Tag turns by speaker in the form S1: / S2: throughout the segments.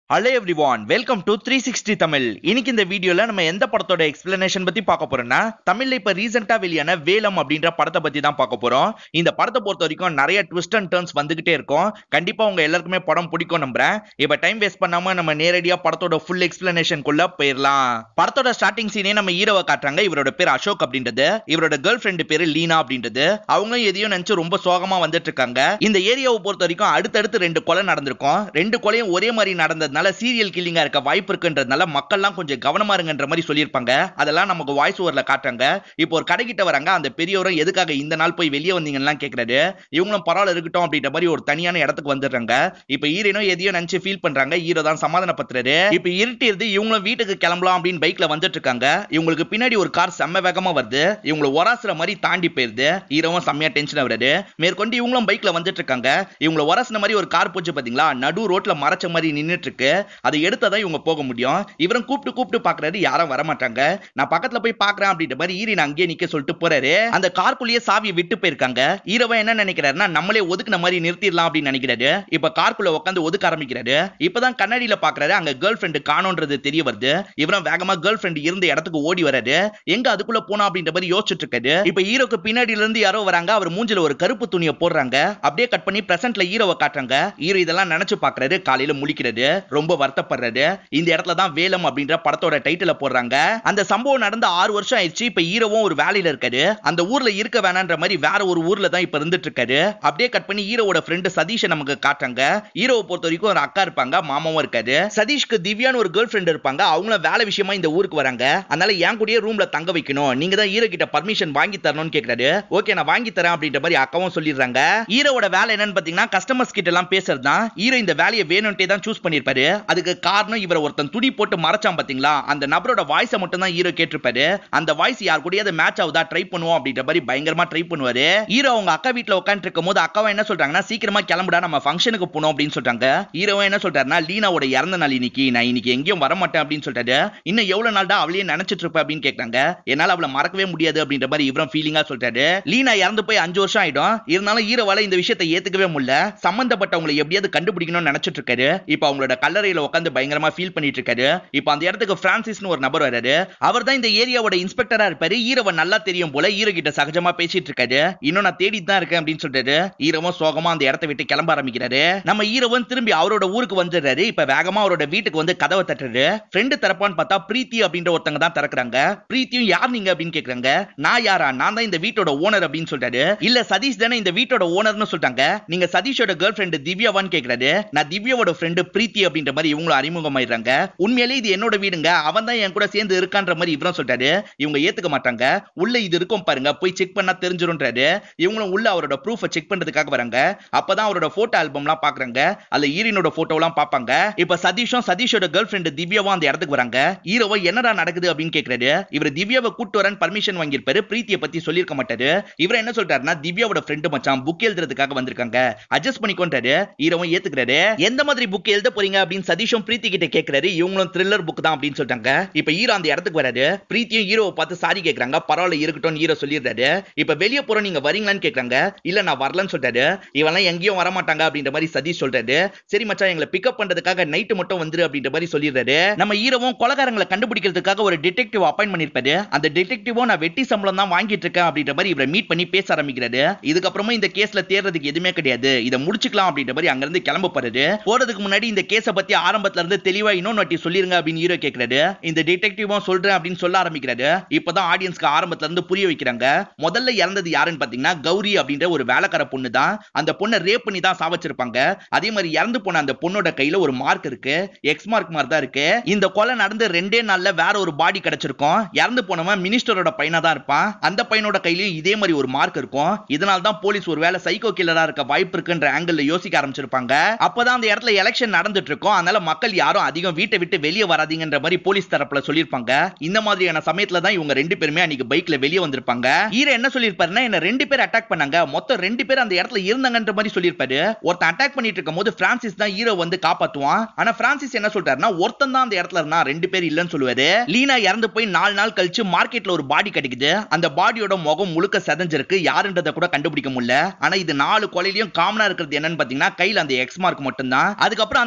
S1: hello everyone welcome to three sixty Tamil இன்னைக்கு இந்த வீடியோல நம்ம எந்த படத்தோட எக்ஸ்பிளனேஷன் பத்தி பார்க்க போறோம்னா தமிழ்ல இப்ப ரீசெண்டா வெளியான வேலம் அப்படின்ற படத்தை பத்தி தான் பார்க்க போறோம் இந்த படத்தை பொறுத்த வரைக்கும் நிறைய ட்விஸ்ட் அண்ட் டர்ன்ஸ் வந்துகிட்டே இருக்கும் கண்டிப்பா உங்க எல்லாருக்குமே படம் பிடிக்கும் நம்புறேன் இப்ப டைம் வேஸ்ட் பண்ணாம நம்ம நேரடியா படத்தோட ஃபுல் எக்ஸ்பிளனேஷனுக்குள்ள போயிடலாம் படத்தோட ஸ்டார்டிங் சீனே நம்ம ஹீரோவை காட்டுறாங்க இவரோட பேர் அசோக் அப்படின்றது இவரோட கேர்ள் ஃப்ரெண்டு பேரு லீனா அப்படின்றது அவங்களும் எதையும் நினைச்சு ரொம்ப சோகமா வந்துட்டு இருக்காங்க இந்த ஏரியாவை பொறுத்த வரைக்கும் அடுத்தடுத்து ரெண்டு கொலை நடந்திருக்கும் ரெண்டு கொலையும் ஒரே மாதிரி நடந்ததுனால சீரியல் கில்லிங்கா இருக்க வாய்ப்பு இருக்குன்றதுனால மக்கள்லாம் கொஞ்சம் கவனமா இருங்கன்ற மாதிரி சொல்லியிருப்பாங்க அதெல்லாம் நமக்கு வாய்ஸ் ஓவர்ல காட்டுறாங்க இப்போ ஒரு கடைக்கிட்ட வராங்க அந்த பெரியவரும் எதுக்காக இந்த நாள் போய் வெளியே வந்தீங்கன்னா கேக்குறாரு இவங்களும் பரவாயில்ல இருக்கட்டும் அப்படின்ற மாதிரி ஒரு தனியான இடத்துக்கு வந்துடுறாங்க இப்போ ஹீரோனும் எதையோ நினைச்சு ஃபீல் பண்றாங்க ஹீரோ தான் சமாதானப்படுத்துறாரு இப்போ இருட்டிருது இவங்களும் வீட்டுக்கு கிளம்பலாம் அப்படின்னு பைக்ல வந்துட்டு இருக்காங்க இவங்களுக்கு பின்னாடி ஒரு கார் செம்ம வேகமா வருது இவங்களை ஒராசுற மாதிரி தாண்டி போயிருது ஹீரோவும் செம்மையா டென்ஷன் ஆகுறாரு மேற்கொண்டு இவங்களும் பைக்ல வந்துட்டு இருக்காங்க இவங்களை ஒராசுன மாதிரி ஒரு கார் போச்சு பாத்தீங்களா நடு ரோட்ல மறைச்ச மாதிரி நின்னுட்டு இருக்கு அதை எடுத்ததான் இவங்க போக முடியும் இவரும் கூப்பிட்டு கூப்பிட்டு பாக்குறாரு யாரும் வர மாட்டாங்க நான் பக்கத்துல போய் பாக்குறேன் அப்படின்ற மாதிரி ஈரின் அங்கேயே நிக்க சொல்லிட்டு போறாரு அந்த கார்க்குள்ளேயே சாவியை விட்டு போயிருக்காங்க ஹீரோவா என்ன நினைக்கிறாருன்னா நம்மளே ஒதுக்குன மாதிரி நிறுத்திடலாம் அப்படின்னு நினைக்கிறாரு இப்ப கார்க்குள்ள உட்காந்து ஒதுக்க ஆரம்பிக்கிறாரு இப்பதான் கண்ணாடியில பாக்குறாரு அங்க கேர்ள் ஃபிரெண்டு காணோன்றது தெரிய வருது இவரும் வேகமா கேர்ள் ஃபிரெண்ட் இருந்த இடத்துக்கு ஓடி வராரு எங்க அதுக்குள்ள போனா அப்படின்ற மாதிரி யோசிச்சுட்டு இருக்காரு இப்ப ஹீரோக்கு பின்னாடில இருந்து யாரோ வராங்க அவர் மூஞ்சில ஒரு கருப்பு துணியை போடுறாங்க அப்படியே கட் பண்ணி பிரசன்ட்ல ஹீரோவை காட்டுறாங்க ஹீரோ இதெல்லாம் நினைச்சு பாக்குறாரு காலையில முழிக்கிறது ரொம்ப வருத்தப்படுறாரு இந்த இடத்துல தான் வேலம் அப்படின்ற படத்தோட டைட்டில போடுறாங்க அந்த சம்பவம் நடந்து ஆறு வருஷம் ஆயிடுச்சு இப்ப ஹீரோவும் ஒரு வேலையில இருக்காரு அந்த ஊர்ல இருக்க வேணான்ற மாதிரி வேற ஒரு ஊர்ல தான் இப்ப இருந்துட்டு இருக்காரு அப்படியே கட் பண்ணி ஹீரோவோட ஃப்ரெண்டு சதீஷை நமக்கு காட்டுறாங்க ஹீரோவை பொறுத்த வரைக்கும் ஒரு அக்கா இருப்பாங்க மாமாவும் இருக்காரு சதீஷ்க்கு திவ்யான்னு ஒரு கேர்ள் ஃப்ரெண்ட் இருப்பாங்க அவங்களும் வேலை விஷயமா இந்த ஊருக்கு வராங்க அதனால என் கூடயே ரூம்ல தங்க வைக்கணும் நீங்க தான் ஹீரோ கிட்ட பர்மிஷன் வாங்கி தரணும்னு கேக்குறாரு ஓகே நான் வாங்கி தரேன் அப்படின்ற மாதிரி அக்காவும் சொல்லிடுறாங்க ஹீரோவோட வேலை என்னன்னு பாத்தீங்கன்னா கஸ்டமர்ஸ் கிட்ட எல்லாம் பேசுறது தான் ஹீரோ இந்த வேலையை வேணும்ட்டே தான் சூஸ் பண்ணிருப்பாரு அதுக்கு காரணம் இவரை ஒருத்தன் துணி போட்டு மறைச்சான் பாத்தீங்களா அந்த நபரோட வாய்ஸை மட்டும் தான் ஹீரோ கேட்டிருப்பாரு அந்த வாய்ஸ் யார் கூடயாவது மேட்ச் ஆகுதா ட்ரை பண்ணுவோம் அப்படின்ற மாதிரி பயங்கரமா ட்ரை பண்ணுவாரு ஹீரோ அவங்க அக்கா வீட்ல உட்காந்து இருக்கும் போது அக்காவை என்ன சொல்றாங்கன்னா சீக்கிரமா கிளம்புடா நம்ம ஃபங்க்ஷனுக்கு போனோம் அப்படின்னு சொல்றாங்க ஹீரோவை என்ன சொல்றாருன்னா லீனாவோட இறந்த நாள் இன்னைக்கு நான் இன்னைக்கு எங்கேயும் வர மாட்டேன் அப்படின்னு சொல்லிட்டாரு இன்னும் எவ்வளவு நாள் தான் அவளையே நினைச்சிட்டு இருப்ப அப்படின்னு கேட்கறாங்க என்னால அவளை மறக்கவே முடியாது அப்படின்ற மாதிரி இவரும் ஃபீலிங்கா சொல்றாரு லீனா இறந்து போய் அஞ்சு வருஷம் ஆயிடும் இருந்தாலும் ஹீரோவால இந்த விஷயத்தை ஏத்துக்கவே முடியல சம்பந்தப்பட்டவங்களை எப்படியாவது கண்டுபிடிக்கணும்னு நினைச்சிட்டு இருக்காரு இப்ப அவங்களோட கல்லறையில உட்காந்து பயங்கரமா ஃபீல் பண்ணிட்டு இருக்காரு இப்ப அந்த இடத்துக்கு பிரான்சிஸ்னு ஒரு நபர் வராரு அவர் தான் இந்த ஏரியாவோட இன்ஸ்பெக்டரா இருப்பாரு ஹீரோவை நல்லா தெரியும் போல ஹீரோ கிட்ட சகஜமா பேசிட்டு இருக்காரு இன்னும் நான் தேடிட்டு தான் இருக்கேன் அப்படின்னு சொல்லிட்டு ஹீரோவும் சோகமா அந்த இடத்தை விட்டு கிளம்ப ஆரம்பிக்கிறாரு நம்ம ஹீரோவும் திரும்பி அவரோட ஊருக்கு வந்துடுறாரு இப்ப வேகமா அவரோட வீட்டுக்கு வந்து கதவை தட்டுறாரு ஃப்ரெண்டு திறப்பான்னு பார்த்தா பிரீத்தி அப்படின்ற ஒருத்தங்க தான் திறக்கிறாங்க பிரீத்தியும் யார் நீங்க அப்படின்னு கேக்குறாங்க நான் யாரா நான் தான் இந்த வீட்டோட ஓனர் அப்படின்னு சொல்றாரு இல்ல சதீஷ் தானே இந்த வீட்டோட ஓனர்னு சொல்லிட்டாங்க நீங்க சதீஷோட கேர்ள் ஃப்ரெண்டு திவ்யாவான்னு கேக்குறாரு நான் திவ்யாவோட ஃப்ரெண்டு பிரீத்தி அப்படின்ற மாதிரி இவங்களும் அறிமுகமாயிடுறாங்க உண்மையிலே இது என்னோட வீடுங்க அவன் தான் என் கூட சேர்ந்து இருக்கான்ற மாதிரி இவரும் சொல்றாரு இவங்க ஏத்துக்க மாட்டாங்க உள்ள இது இருக்கும் பாருங்க போய் செக் பண்ணா தெரிஞ்சிரும்ன்றாரு இவங்களும் உள்ள அவரோட ப்ரூஃபை செக் பண்றதுக்காக வராங்க அப்பதான் அவரோட போட்டோ ஆல்பம்லாம் பாக்குறாங்க அதுல ஈரினோட போட்டோலாம் பாப்பாங்க இப்ப சதீஷும் சதீஷோட கேர்ள் ஃப்ரெண்டு திவ்யாவும் அந்த இடத்துக்கு வராங்க ஹீரோவை என்னடா நடக்குது அப்படின்னு கேக்குறாரு இவர் திவ்யாவை கூட்டு வரேன் பர்மிஷன் வாங்கியிருப்பாரு பிரீத்தியை பத்தி சொல்லியிருக்க மாட்டாரு இவர் என்ன சொல்றாருன்னா திவ்யாவோட ஃப்ரெண்டு மச்சான் புக் எழுதுறதுக்காக வந்திருக்காங்க அட்ஜஸ்ட் பண்ணிக்கொண்டாரு ஹீரோவும் ஏத்துக்கிறாரு எந்த மாதிரி புக் எழுத போறீங்க அப்படின்னு சதீஷும் பிரீத்தி கிட்ட கேக்குறாரு இவங்களும் த்ரில்லர் புக் தான் அப்படின்னு சொல்றாங்க இப்ப ஹீரோ அந்த இடத்துக்கு வராரு பிரீத்தியும் ஹீரோவை பார்த்து சாரி கேக்குறாங்க பரவாயில்ல இருக்கட்டும் ஹீரோ சொல்லிடுறாரு இப்ப வெளிய போறோம் நீங்க வரீங்களான்னு கேக்குறாங்க இல்ல நான் வரலன்னு சொல்றாரு இவெல்லாம் எங்கேயும் வர மாட்டாங்க அப்படின்ற மாதிரி சதீஷ் சொல்றாரு சரி மச்சான் எங்களை பிக்கப் பண்றதுக்காக நைட்டு மட்டும் வந்துரு அப்படின்ற மாதிரி சொல்லிடுறாரு நம்ம ஹீரோவும் கொலகாரங்களை கண்டுபிடிக்கிறதுக்காக ஒரு டிடெக்டிவ் அப்பாயின் பண்ணிருப்பாரு அந்த டிடெக்டிவும் நான் வெட்டி சம்பளம் தான் வாங்கிட்டு இருக்கேன் அப்படின்ற மாதிரி இவரை மீட் பண்ணி பேச ஆரம்பிக்கிறாரு இதுக்கப்புறமா இந்த கேஸ்ல தேர்றதுக்கு எதுவுமே கிடையாது இதை முடிச்சுக்கலாம் அப்படின்ற மாதிரி அங்க இருந்து கிளம்ப போறாரு போறதுக்கு முன்னாடி இந்த கேஸை பத்தி ஆரம்பத்துல இருந்து தெளிவா இன்னொன்னு வாட்டி சொல்லிருங்க அப்படின்னு ஹீரோ கேக்குறாரு இந்த டிடெக்டிவும் சொல்றேன் அப்படின்னு சொல்ல ஆரம்பிக்கிறாரு இப்பதான் ஆடியன்ஸ்க்கு ஆரம்பத்துல இருந்து புரிய வைக்கிறாங்க முதல்ல இறந்தது யாருன்னு பாத்தீங்கன்னா கௌரி அப்படின்ற ஒரு வேலைக்கார பொண்ணு தான் அந்த பொண்ணை ரேப் பண்ணி தான் சாவச்சிருப்பாங்க அதே மாதிரி இறந்து போன அந்த பொண்ணோட கையில ஒரு மார்க் இருக்கு எக்ஸ் மார்க் மாதிரி தான் இருக்கு இந்த கொலை நடந்து ரெண்டே நாள்ல வேற ஒரு பாடி கிடைச்சிருக்கும் இறந்து போனவன் மினிஸ்டரோட பையனா தான் இருப்பான் அந்த பையனோட கையிலயும் இதே மாதிரி ஒரு மார்க் இருக்கும் இதனால தான் போலீஸ் ஒரு வேலை சைக்கோ கில்லரா இருக்க வாய்ப்பு இருக்குன்ற ஆங்கிள் யோசிக்க ஆரம்பிச்சிருப்பாங்க அப்பதான் அந்த இடத்துல எலெக்ஷன் நடந்துட்டு இருக்கும் அதனால மக்கள் யாரும் அதிகம் வீட்டை விட்டு வெளியே வராதீங்கன்ற மாதிரி போலீஸ் தரப்புல சொல்லியிருப்பாங்க இந்த மாதிரியான சமயத்துல தான் இவங்க ரெண்டு பேருமே அன்னைக்கு பைக்ல வெளியே வந்திருப்பாங்க ஹீரோ என்ன சொல்லியிருப்பாருன்னா என்ன ரெண்டு பேர் அட்டாக் பண்ணாங்க மொத்தம் ரெண்டு பேர் அந்த இடத்துல இருந்தாங்கன்ற மாதிரி சொல்லியிருப்பாரு ஒருத்தன் அட்டாக் பண்ணிட்டு இருக்கும் போது பிரான்சிஸ் தான் ஹீரோ வந்து காப்பாத்துவான் ஆனா பிரான்சிஸ் என்ன சொல்றாருன்னா ஒருத்தன் தான் அந்த இடத்துல இருந்தா ரெண்டு பேர் இல்லைன்னு சொல்லுவாரு லீனா இறந்து போய் நாலு நாள் கழிச்சு மார்க்கெட்ல ஒரு பாடி கிடைக்குது அந்த பாடியோட முகம் முழுக்க செதஞ்சிருக்கு யாருன்றத கூட கண்டுபிடிக்க முடியல ஆனா இது நாலு கொலையிலயும் காமனா இருக்கிறது என்னன்னு பாத்தீங்கன்னா கையில அந்த எக்ஸ் மார்க் மட்டும்தான் அதுக்கப்புறம் அந்த மாதிரி எந்த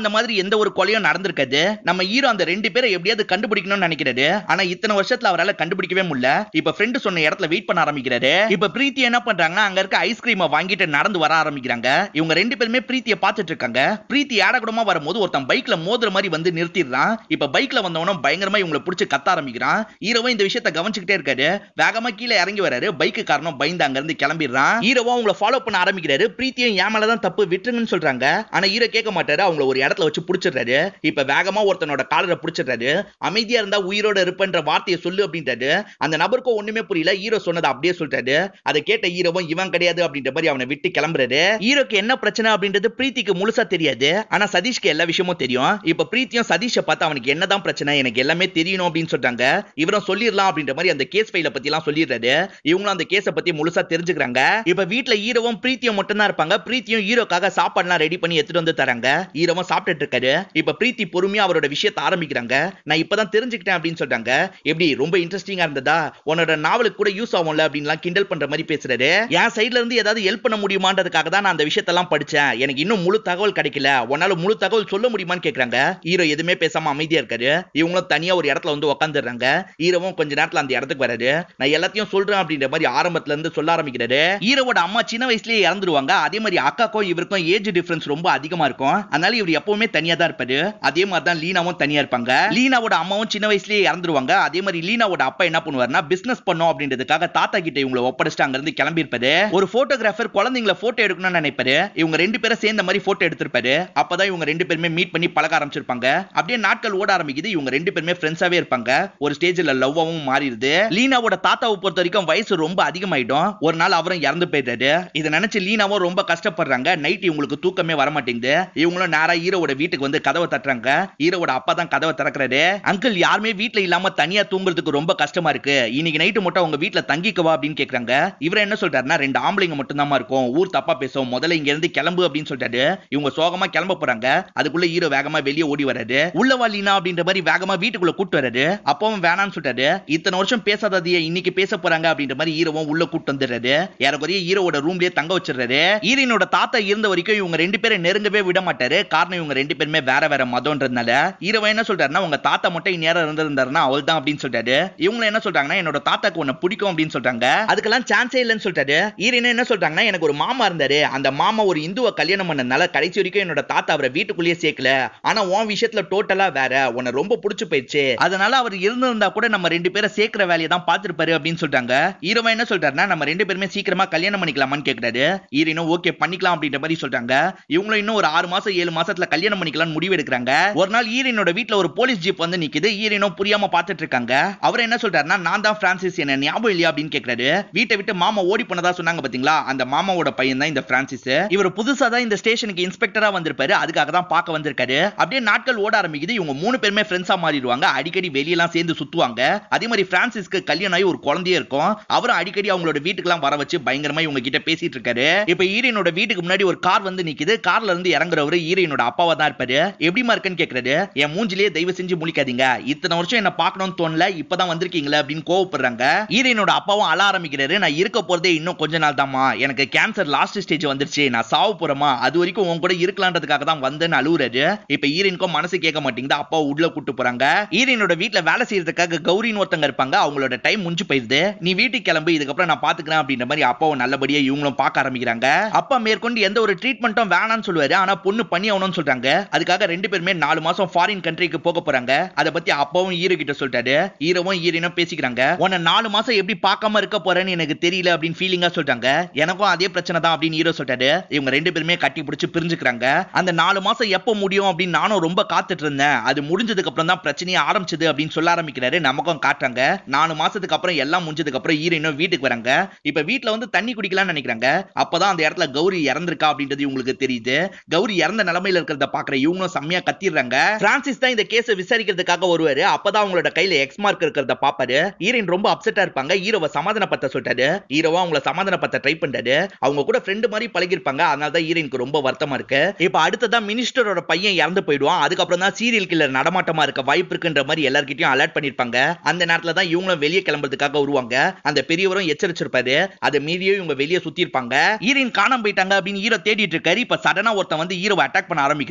S1: எந்த ஒரு கொலையும் நடந்திருக்காது நம்ம ஹீரோ அந்த ரெண்டு பேரை எப்படியாவது கண்டுபிடிக்கணும்னு நினைக்கிறாரு ஆனா இத்தனை வருஷத்துல அவரால் கண்டுபிடிக்கவே முடியல இப்ப ஃப்ரெண்டு சொன்ன இடத்துல வெயிட் பண்ண ஆரம்பிக்கிறாரு இப்ப பிரீத்தி என்ன பண்றாங்கன்னா அங்க இருக்க ஐஸ்கிரீமை வாங்கிட்டு நடந்து வர ஆரம்பிக்கிறாங்க இவங்க ரெண்டு பேருமே பிரீத்தியை பார்த்துட்டு இருக்காங்க பிரீத்தி ஏடகுடமா வரும்போது ஒருத்தன் பைக்ல மோதுற மாதிரி வந்து நிறுத்திடுறான் இப்ப பைக்ல வந்தவனும் பயங்கரமா இவங்களை பிடிச்சி கத்த ஆரம்பிக்கிறான் ஹீரோவும் இந்த விஷயத்த கவனிச்சுக்கிட்டே இருக்காரு வேகமா கீழே இறங்கி வராரு பைக்கு காரணம் பயந்து அங்க இருந்து கிளம்பிடுறான் ஹீரோவும் அவங்கள ஃபாலோ பண்ண ஆரம்பிக்கிறாரு பிரீத்தியும் என் மேலதான் தப்பு விட்டுருங்கன்னு சொல்றாங்க ஆனா ஹீரோ கேட்க மாட்டாரு அவங்கள ஒரு இடத்துல வச்சு புடிச்சிடுறாரு இப்ப வேகமா ஒருத்தனோட காலரை புடிச்சிடுறாரு அமைதியா இருந்தா உயிரோட இருப்பன்ற வார்த்தையை சொல்லு அப்படின்றாரு அந்த நபருக்கும் ஒண்ணுமே புரியல ஹீரோ சொன்னதை அப்படியே சொல்லிட்டாரு அதை கேட்ட ஹீரோவும் இவன் கிடையாது அப்படின்ற மாதிரி அவனை விட்டு கிளம்புறாரு ஹீரோக்கு என்ன பிரச்சனை அப்படின்றது பிரீத்திக்கு முழுசா தெரியாது ஆனா சதீஷ்க்கு எல்லா விஷயமும் தெரியும் இப்ப பிரீத்தியும் சதீஷை பார்த்து அவனுக்கு என்னதான் பிரச்சனை எனக்கு எல்லாமே தெரியணும் அப்படின்னு சொல்றாங்க இவரும் சொல்லிடலாம் அப்படின்ற மாதிரி அந்த கேஸ் ஃபைல பத்தி எல்லாம் சொல்லிடுறாரு இவங்களும் அந்த கேஸை பத்தி முழுசா தெரிஞ்சுக்கிறாங்க இப்ப வீட்ல ஹீரோவும் பிரீத்தியும் மட்டும் தான் இருப்பாங்க பிரீத்தியும் ஹீரோக்காக சாப்பாடுலாம் ரெடி பண்ணி எடுத்துட்டு வந்து தராங்க ஹீரோவும் சாப்பிட்டுட்டு இருக்காரு இப்ப பிரீத்தி பொறுமையா அவரோட விஷயத்தை ஆரம்பிக்கிறாங்க நான் இப்பதான் தெரிஞ்சுக்கிட்டேன் அப்படின்னு சொல்றாங்க எப்படி ரொம்ப இன்ட்ரெஸ்டிங்கா இருந்ததா உன்னோட நாவலுக்கு கூட யூஸ் ஆகும்ல அப்படின்லாம் கிண்டல் பண்ற மாதிரி பேசுறாரு என் சைடுல இருந்து ஏதாவது ஹெல்ப் பண்ண முடியுமான்றதுக்காக தான் நான் அந்த விஷயத்தெல்லாம் படிச்சேன் எனக்கு இன்னும் முழு தகவல் கிடைக்கல உன்னால முழு தகவல் சொல்ல முடியுமான்னு கேக்குறாங்க ஹீரோ எதுவுமே பேசாம அமைதியா இருக்காரு இவங்களும் தனியா ஒரு இடத்துல வந்து உட்காந்துடுறாங்க ஹீரோவும் கொஞ்ச நேரத்துல அந்த இடத்துக்கு வராரு நான் எல்லாத்தையும் சொல்றேன் அப்படின்ற மாதிரி ஆரம்பத்துல இருந்து சொல்ல ஆரம்பிக்கிறாரு ஹீரோவோட அம்மா சின்ன வயசுலயே இறந்துருவாங்க அதே மாதிரி அக்காக்கும் இவருக்கும் ஏஜ் டிஃபரன்ஸ் ரொம்ப அதிகமா இருக்கும் அதனால இவர் எப்பவுமே தனியா தான் இருப்பாரு அதே மாதிரி தான் லீனாவும் தனியா இருப்பாங்க லீனாவோட அம்மாவும் சின்ன வயசுலயே இறந்துருவாங்க அதே மாதிரி லீனாவோட அப்பா என்ன பண்ணுவாருன்னா பிசினஸ் பண்ணோம் அப்படின்றதுக்காக தாத்தா கிட்ட இவங்களை ஒப்படைச்சிட்டு அங்க இருந்து கிளம்பி இருப்பாரு ஒரு போட்டோகிராஃபர் குழந்தைங்களை போட்டோ எடுக்கணும்னு நினைப்பாரு இவங்க ரெண்டு பேரும் சேர்ந்த மாதிரி போட்டோ எடுத்திருப்பாரு அப்பதான் இவங்க ரெண்டு பேருமே மீட் பண்ணி பழக ஆரம்பிச்சிருப்பாங்க அப்படியே நாட்கள் ஓட ஆரம்பிக்குது இவங்க ரெண்டு பேருமே ஃப்ரெண்ட்ஸாவே இருப்பாங்க ஒரு ஸ்டேஜ்ல லவ்வாவும் மாறிடுது லீனாவோட தாத்தாவை பொறுத்த வரைக்கும் வயசு ரொம்ப அதிகமாயிடும் ஒரு நாள் அவரும் இறந்து போயிட்டாரு இதை நினைச்சு லீனாவும் ரொம்ப கஷ்டப்படுறாங்க நைட் இவங்களுக்கு தூக்கமே வர மாட்டேங்குது இவங்களும் நேரா ஹீரோவோட வீட்டுக்கு வந்து கதவை தட்டுறாங்க ஹீரோவோட அப்பா தான் கதவை திறக்கிறாரு அங்கிள் யாருமே வீட்ல இல்லாம தனியா தூங்குறதுக்கு ரொம்ப கஷ்டமா இருக்கு இன்னைக்கு நைட்டு மட்டும் உங்க வீட்ல தங்கிக்கவா அப்படின்னு கேக்குறாங்க இவர் என்ன சொல்றாருன்னா ரெண்டு ஆம்பளைங்க மட்டும் தான் இருக்கும் ஊர் தப்பா பேசும் முதல்ல இங்க இருந்து கிளம்பு அப்படின்னு சொல்லிட்டாரு இவங்க சோகமா கிளம்ப போறாங்க அதுக்குள்ள ஹீரோ வேகமா வெளியே ஓடி வராரு உள்ள வாலினா அப்படின்ற மாதிரி வேகமா வீட்டுக்குள்ள கூட்டு வராரு அப்பவும் வேணாம்னு சொல்லிட்டாரு இத்தனை வருஷம் பேசாததைய இன்னைக்கு பேச போறாங்க அப்படின்ற மாதிரி ஹீரோவும் உள்ள கூட்டு வந்துடுறாரு ஏறக்குறைய ஹீரோவோட ரூம்லயே தங்க வச்சிடுறாரு ஹீரோனோட தாத்தா இருந்த வரைக்கும் இவங்க ரெண்டு பேரும் நெருங்கவே விட மாட்டாரு காரணம் இவங்க ரெண்டு பேருமே வேற வேற மதம்ன்றதுனால ஹீரோ என்ன சொல்றாருன்னா உங்க தாத்தா மட்டும் இந்நேரம் இருந்திருந்தாருன்னா அவள் தான் அப்படின்னு சொல்லிட்டாரு இவங்க என்ன சொல்றாங்கன்னா என்னோட தாத்தாக்கு உன்னை பிடிக்கும் அப்படின்னு சொல்றாங்க அதுக்கெல்லாம் சான்ஸே இல்லைன்னு சொல்லிட்டாரு ஹீரோயின் என்ன சொல்றாங்கன்னா எனக்கு ஒரு மாமா இருந்தாரு அந்த மாமா ஒரு இந்துவை கல்யாணம் பண்ணனால கடைசி வரைக்கும் என்னோட தாத்தா அவரை வீட்டுக்குள்ளேயே சேர்க்கல ஆனா உன் விஷயத்துல டோட்டலா வேற உன்னை ரொம்ப பிடிச்சு போயிடுச்சு அதனால அவர் இருந்திருந்தா கூட நம்ம ரெண்டு பேரை சேர்க்கிற வேலையை தான் பார்த்திருப்பாரு அப்படின்னு சொல்றாங்க ஹீரோவா என்ன சொல்றாருன்னா நம்ம ரெண்டு பேருமே சீக்கிரமா கல்யாணம் பண்ணிக்கலாமான்னு கேக்குறாரு ஹீரோனும் ஓகே பண்ணிக்கலாம் அப்படின்ற மாதிரி சொல்றாங்க இவங்களும் இன்னும் ஒரு ஆறு மாசம் ஏழு மாசத்துல கல்யாணம் பண்ணிக்கலாம்னு முடிவு எடுக்கிறாங்க ஒரு நாள் ஹீரோனோட வீட்ல ஒரு போலீஸ் ஜீப் வந்து நிக்குது ஹீரோனும் புரியாம பார்த்துட்டு இருக்காங்க அவர் என்ன சொல்றாருன்னா நான் தான் பிரான்சிஸ் என்ன ஞாபகம் இல்லையா அப்படின்னு கேக்குறாரு வீட்டை விட்டு மாமா ஓடி போனதா சொன்னாங்க பாத்தீங்களா அந்த மாமாவோட பையன் தான் இந்த பிரான்சிஸ் இவர் புதுசா தான் இந்த ஸ்டேஷனுக்கு இன்ஸ்பெக்டரா வந்திருப்பாரு அதுக்காக தான் பார்க்க வந்திருக்காரு அப்படியே நாட்கள் ஓட ஆரம்பிக்குது இவங்க மூணு பேருமே ஃப்ரெண்ட்ஸா மாறிடுவாங்க அடிக்கடி வெளியெல்லாம் சேர்ந்து சுத்துவாங்க அதே மாதிரி பிரான்சிஸ்க்கு கல்யாணம் ஆகி ஒரு குழந்தையே இருக்கும் அவரும் அடிக்கடி அவங்களோட வீட்டுக்கெல்லாம் வர வச்சு பயங்கரமா இவங்க கிட்ட பேசிட்டு இருக்காரு இப்ப ஈரனோட வீட்டுக்கு முன்னாடி ஒரு கார் வந்து நிக்குது கார்ல இருந்து இறங்குறவரு ஈரனோட அப்பாவா தான் இருப்பாரு எப்படிமா இருக்குன்னு கேக்குறாரு என் மூஞ்சிலேயே தயவு செஞ்சு முழிக்காதீங்க இத்தனை வருஷம் என்ன பார்க்கணும்னு தோணல இப்பதான் வந்திருக்கீங்களே அப்படின்னு கோவப்படுறாங்க ஈரனோட அப்பாவும் அழ ஆரம்பிக்கிறாரு நான் இருக்க போறதே இன்னும் கொஞ்ச நாள் தாமா எனக்கு கேன்சர் லாஸ்ட் ஸ்டேஜ் வந்துருச்சு நான் சாவு போறேமா அது வரைக்கும் உன் கூட இருக்கலான்றதுக்காக தான் வந்தேன்னு அழுவுறாரு இப்ப ஈரனுக்கும் மனசு கேட்க மாட்டேங்குது அப்பா உள்ள கூட்டு போறாங்க ஈரனோட வீட்ல வேலை செய்யறதுக்காக கௌரின்னு ஒருத்தங்க இருப்பாங்க அவங்களோட டைம் முடிஞ்சு போயிருது நீ வீட்டுக்கு கிளம்பு இதுக்கப்புறம் நான் பாத்துக்கிறேன் அப்படின்ற மாதிரி அப்பாவை நல்லபடியா இவங்களும் பார்க்க ஆரம்பிக்கிறாங்க அப்பா மேற்கொண்டு எந்த ஒரு ட்ரீட்மெண்ட்டும் வேணாம்னு சொல்லுவாரு ஆனா பொண்ணு பண்ணி ஆகணும்னு சொல்றாங்க அதுக்காக ரெண்டு பேருமே நாலு மாசம் ஃபாரின் கண்ட்ரிக்கு போக போறாங்க அதை பத்தி அப்பாவும் ஹீரோ கிட்ட சொல்லிட்டாரு ஹீரோவும் ஹீரோனும் பேசிக்கிறாங்க உன்னை நாலு மாசம் எப்படி பார்க்காம இருக்க போறேன்னு எனக்கு தெரியல அப்படின்னு ஃபீலிங்கா சொல்றாங்க எனக்கும் அதே பிரச்சனை தான் அப்படின்னு ஹீரோ சொல்லிட்டாரு இவங்க ரெண்டு பேருமே கட்டி பிடிச்சு பிரிஞ்சுக்கிறாங்க அந்த நாலு மாசம் எப்போ முடியும் அப்படின்னு நானும் ரொம்ப காத்துட்டு இருந்தேன் அது முடிஞ்சதுக்கு அப்புறம் தான் பிரச்சனையே ஆரம்பிச்சது அப்படின்னு சொல்ல ஆரம்பிக்கிறாரு நமக்கும் காட்டுறாங்க நாலு மாசத்துக்கு அப்புறம் எல்லாம் முடிஞ்சதுக்கு அப்புறம் ஹீரோயினும் வீட்டுக்கு வராங்க இப்ப வீட்ல வந்து தண்ணி குடிக்கலாம்னு நினைக்கிறாங்க அப்பதான் அந்த இடத்துல கௌரி இறந்திருக்கா அப்படின்றது இவங்களுக்கு தெரியுது கௌரி இறந்த நிலைமையில இருக்கிறத பாக்குற இவங்களும் செம்மையா கத்திடுறாங்க பிரான்சிஸ் தான் இந்த கேஸை விசாரிக்கிறதுக்காக வருவாரு அப்பதான் அவங்களோட கையில எக்ஸ் மார்க் இருக்கிறத பாப்பாரு ஹீரோயின் ரொம்ப அப்செட்டா இருப்பாங்க ஹீரோவை சமாதானப்படுத்த சொல்லிட்டாரு ஹீரோவா அவங்கள சமாதானப்படுத்த ட்ரை பண்றாரு அவங்க கூட ஃப்ரெண்டு மாதிரி பழகிருப்பாங்க அதனால தான் ஹீரோயினுக்கு ரொம்ப வருத்தமா இருக்கு இப்ப அடுத்ததான் மினிஸ்டரோட பையன் இறந்து போயிடுவான் அதுக்கப்புறம் தான் சீரியல் கில்லர் நடமாட்டமா இருக்க வாய்ப்பு இருக்குன்ற மாதிரி எல்லார்கிட்டயும் அலர்ட் பண்ணிருப்பாங்க அந்த நேரத்துல தான் இவங்களும் வெளியே கிளம்புறதுக்காக வருவாங்க அந்த பெரியவரும் எச்சரிச்சிருப்பாரு அதை மீறியும் இவங்க வெளியே சுத்தி இருப்பாங்க ஹீரோயின் காணாம போயிட்டாங்க அப்படின்னு ஹீரோ தேடிட்டு இருக்காரு இப்ப சடனா ஒருத்தன் வந்து ஹீரோவை அட்டாக் பண்ண ஆரம்பிக்கிறான் மூஞ்சி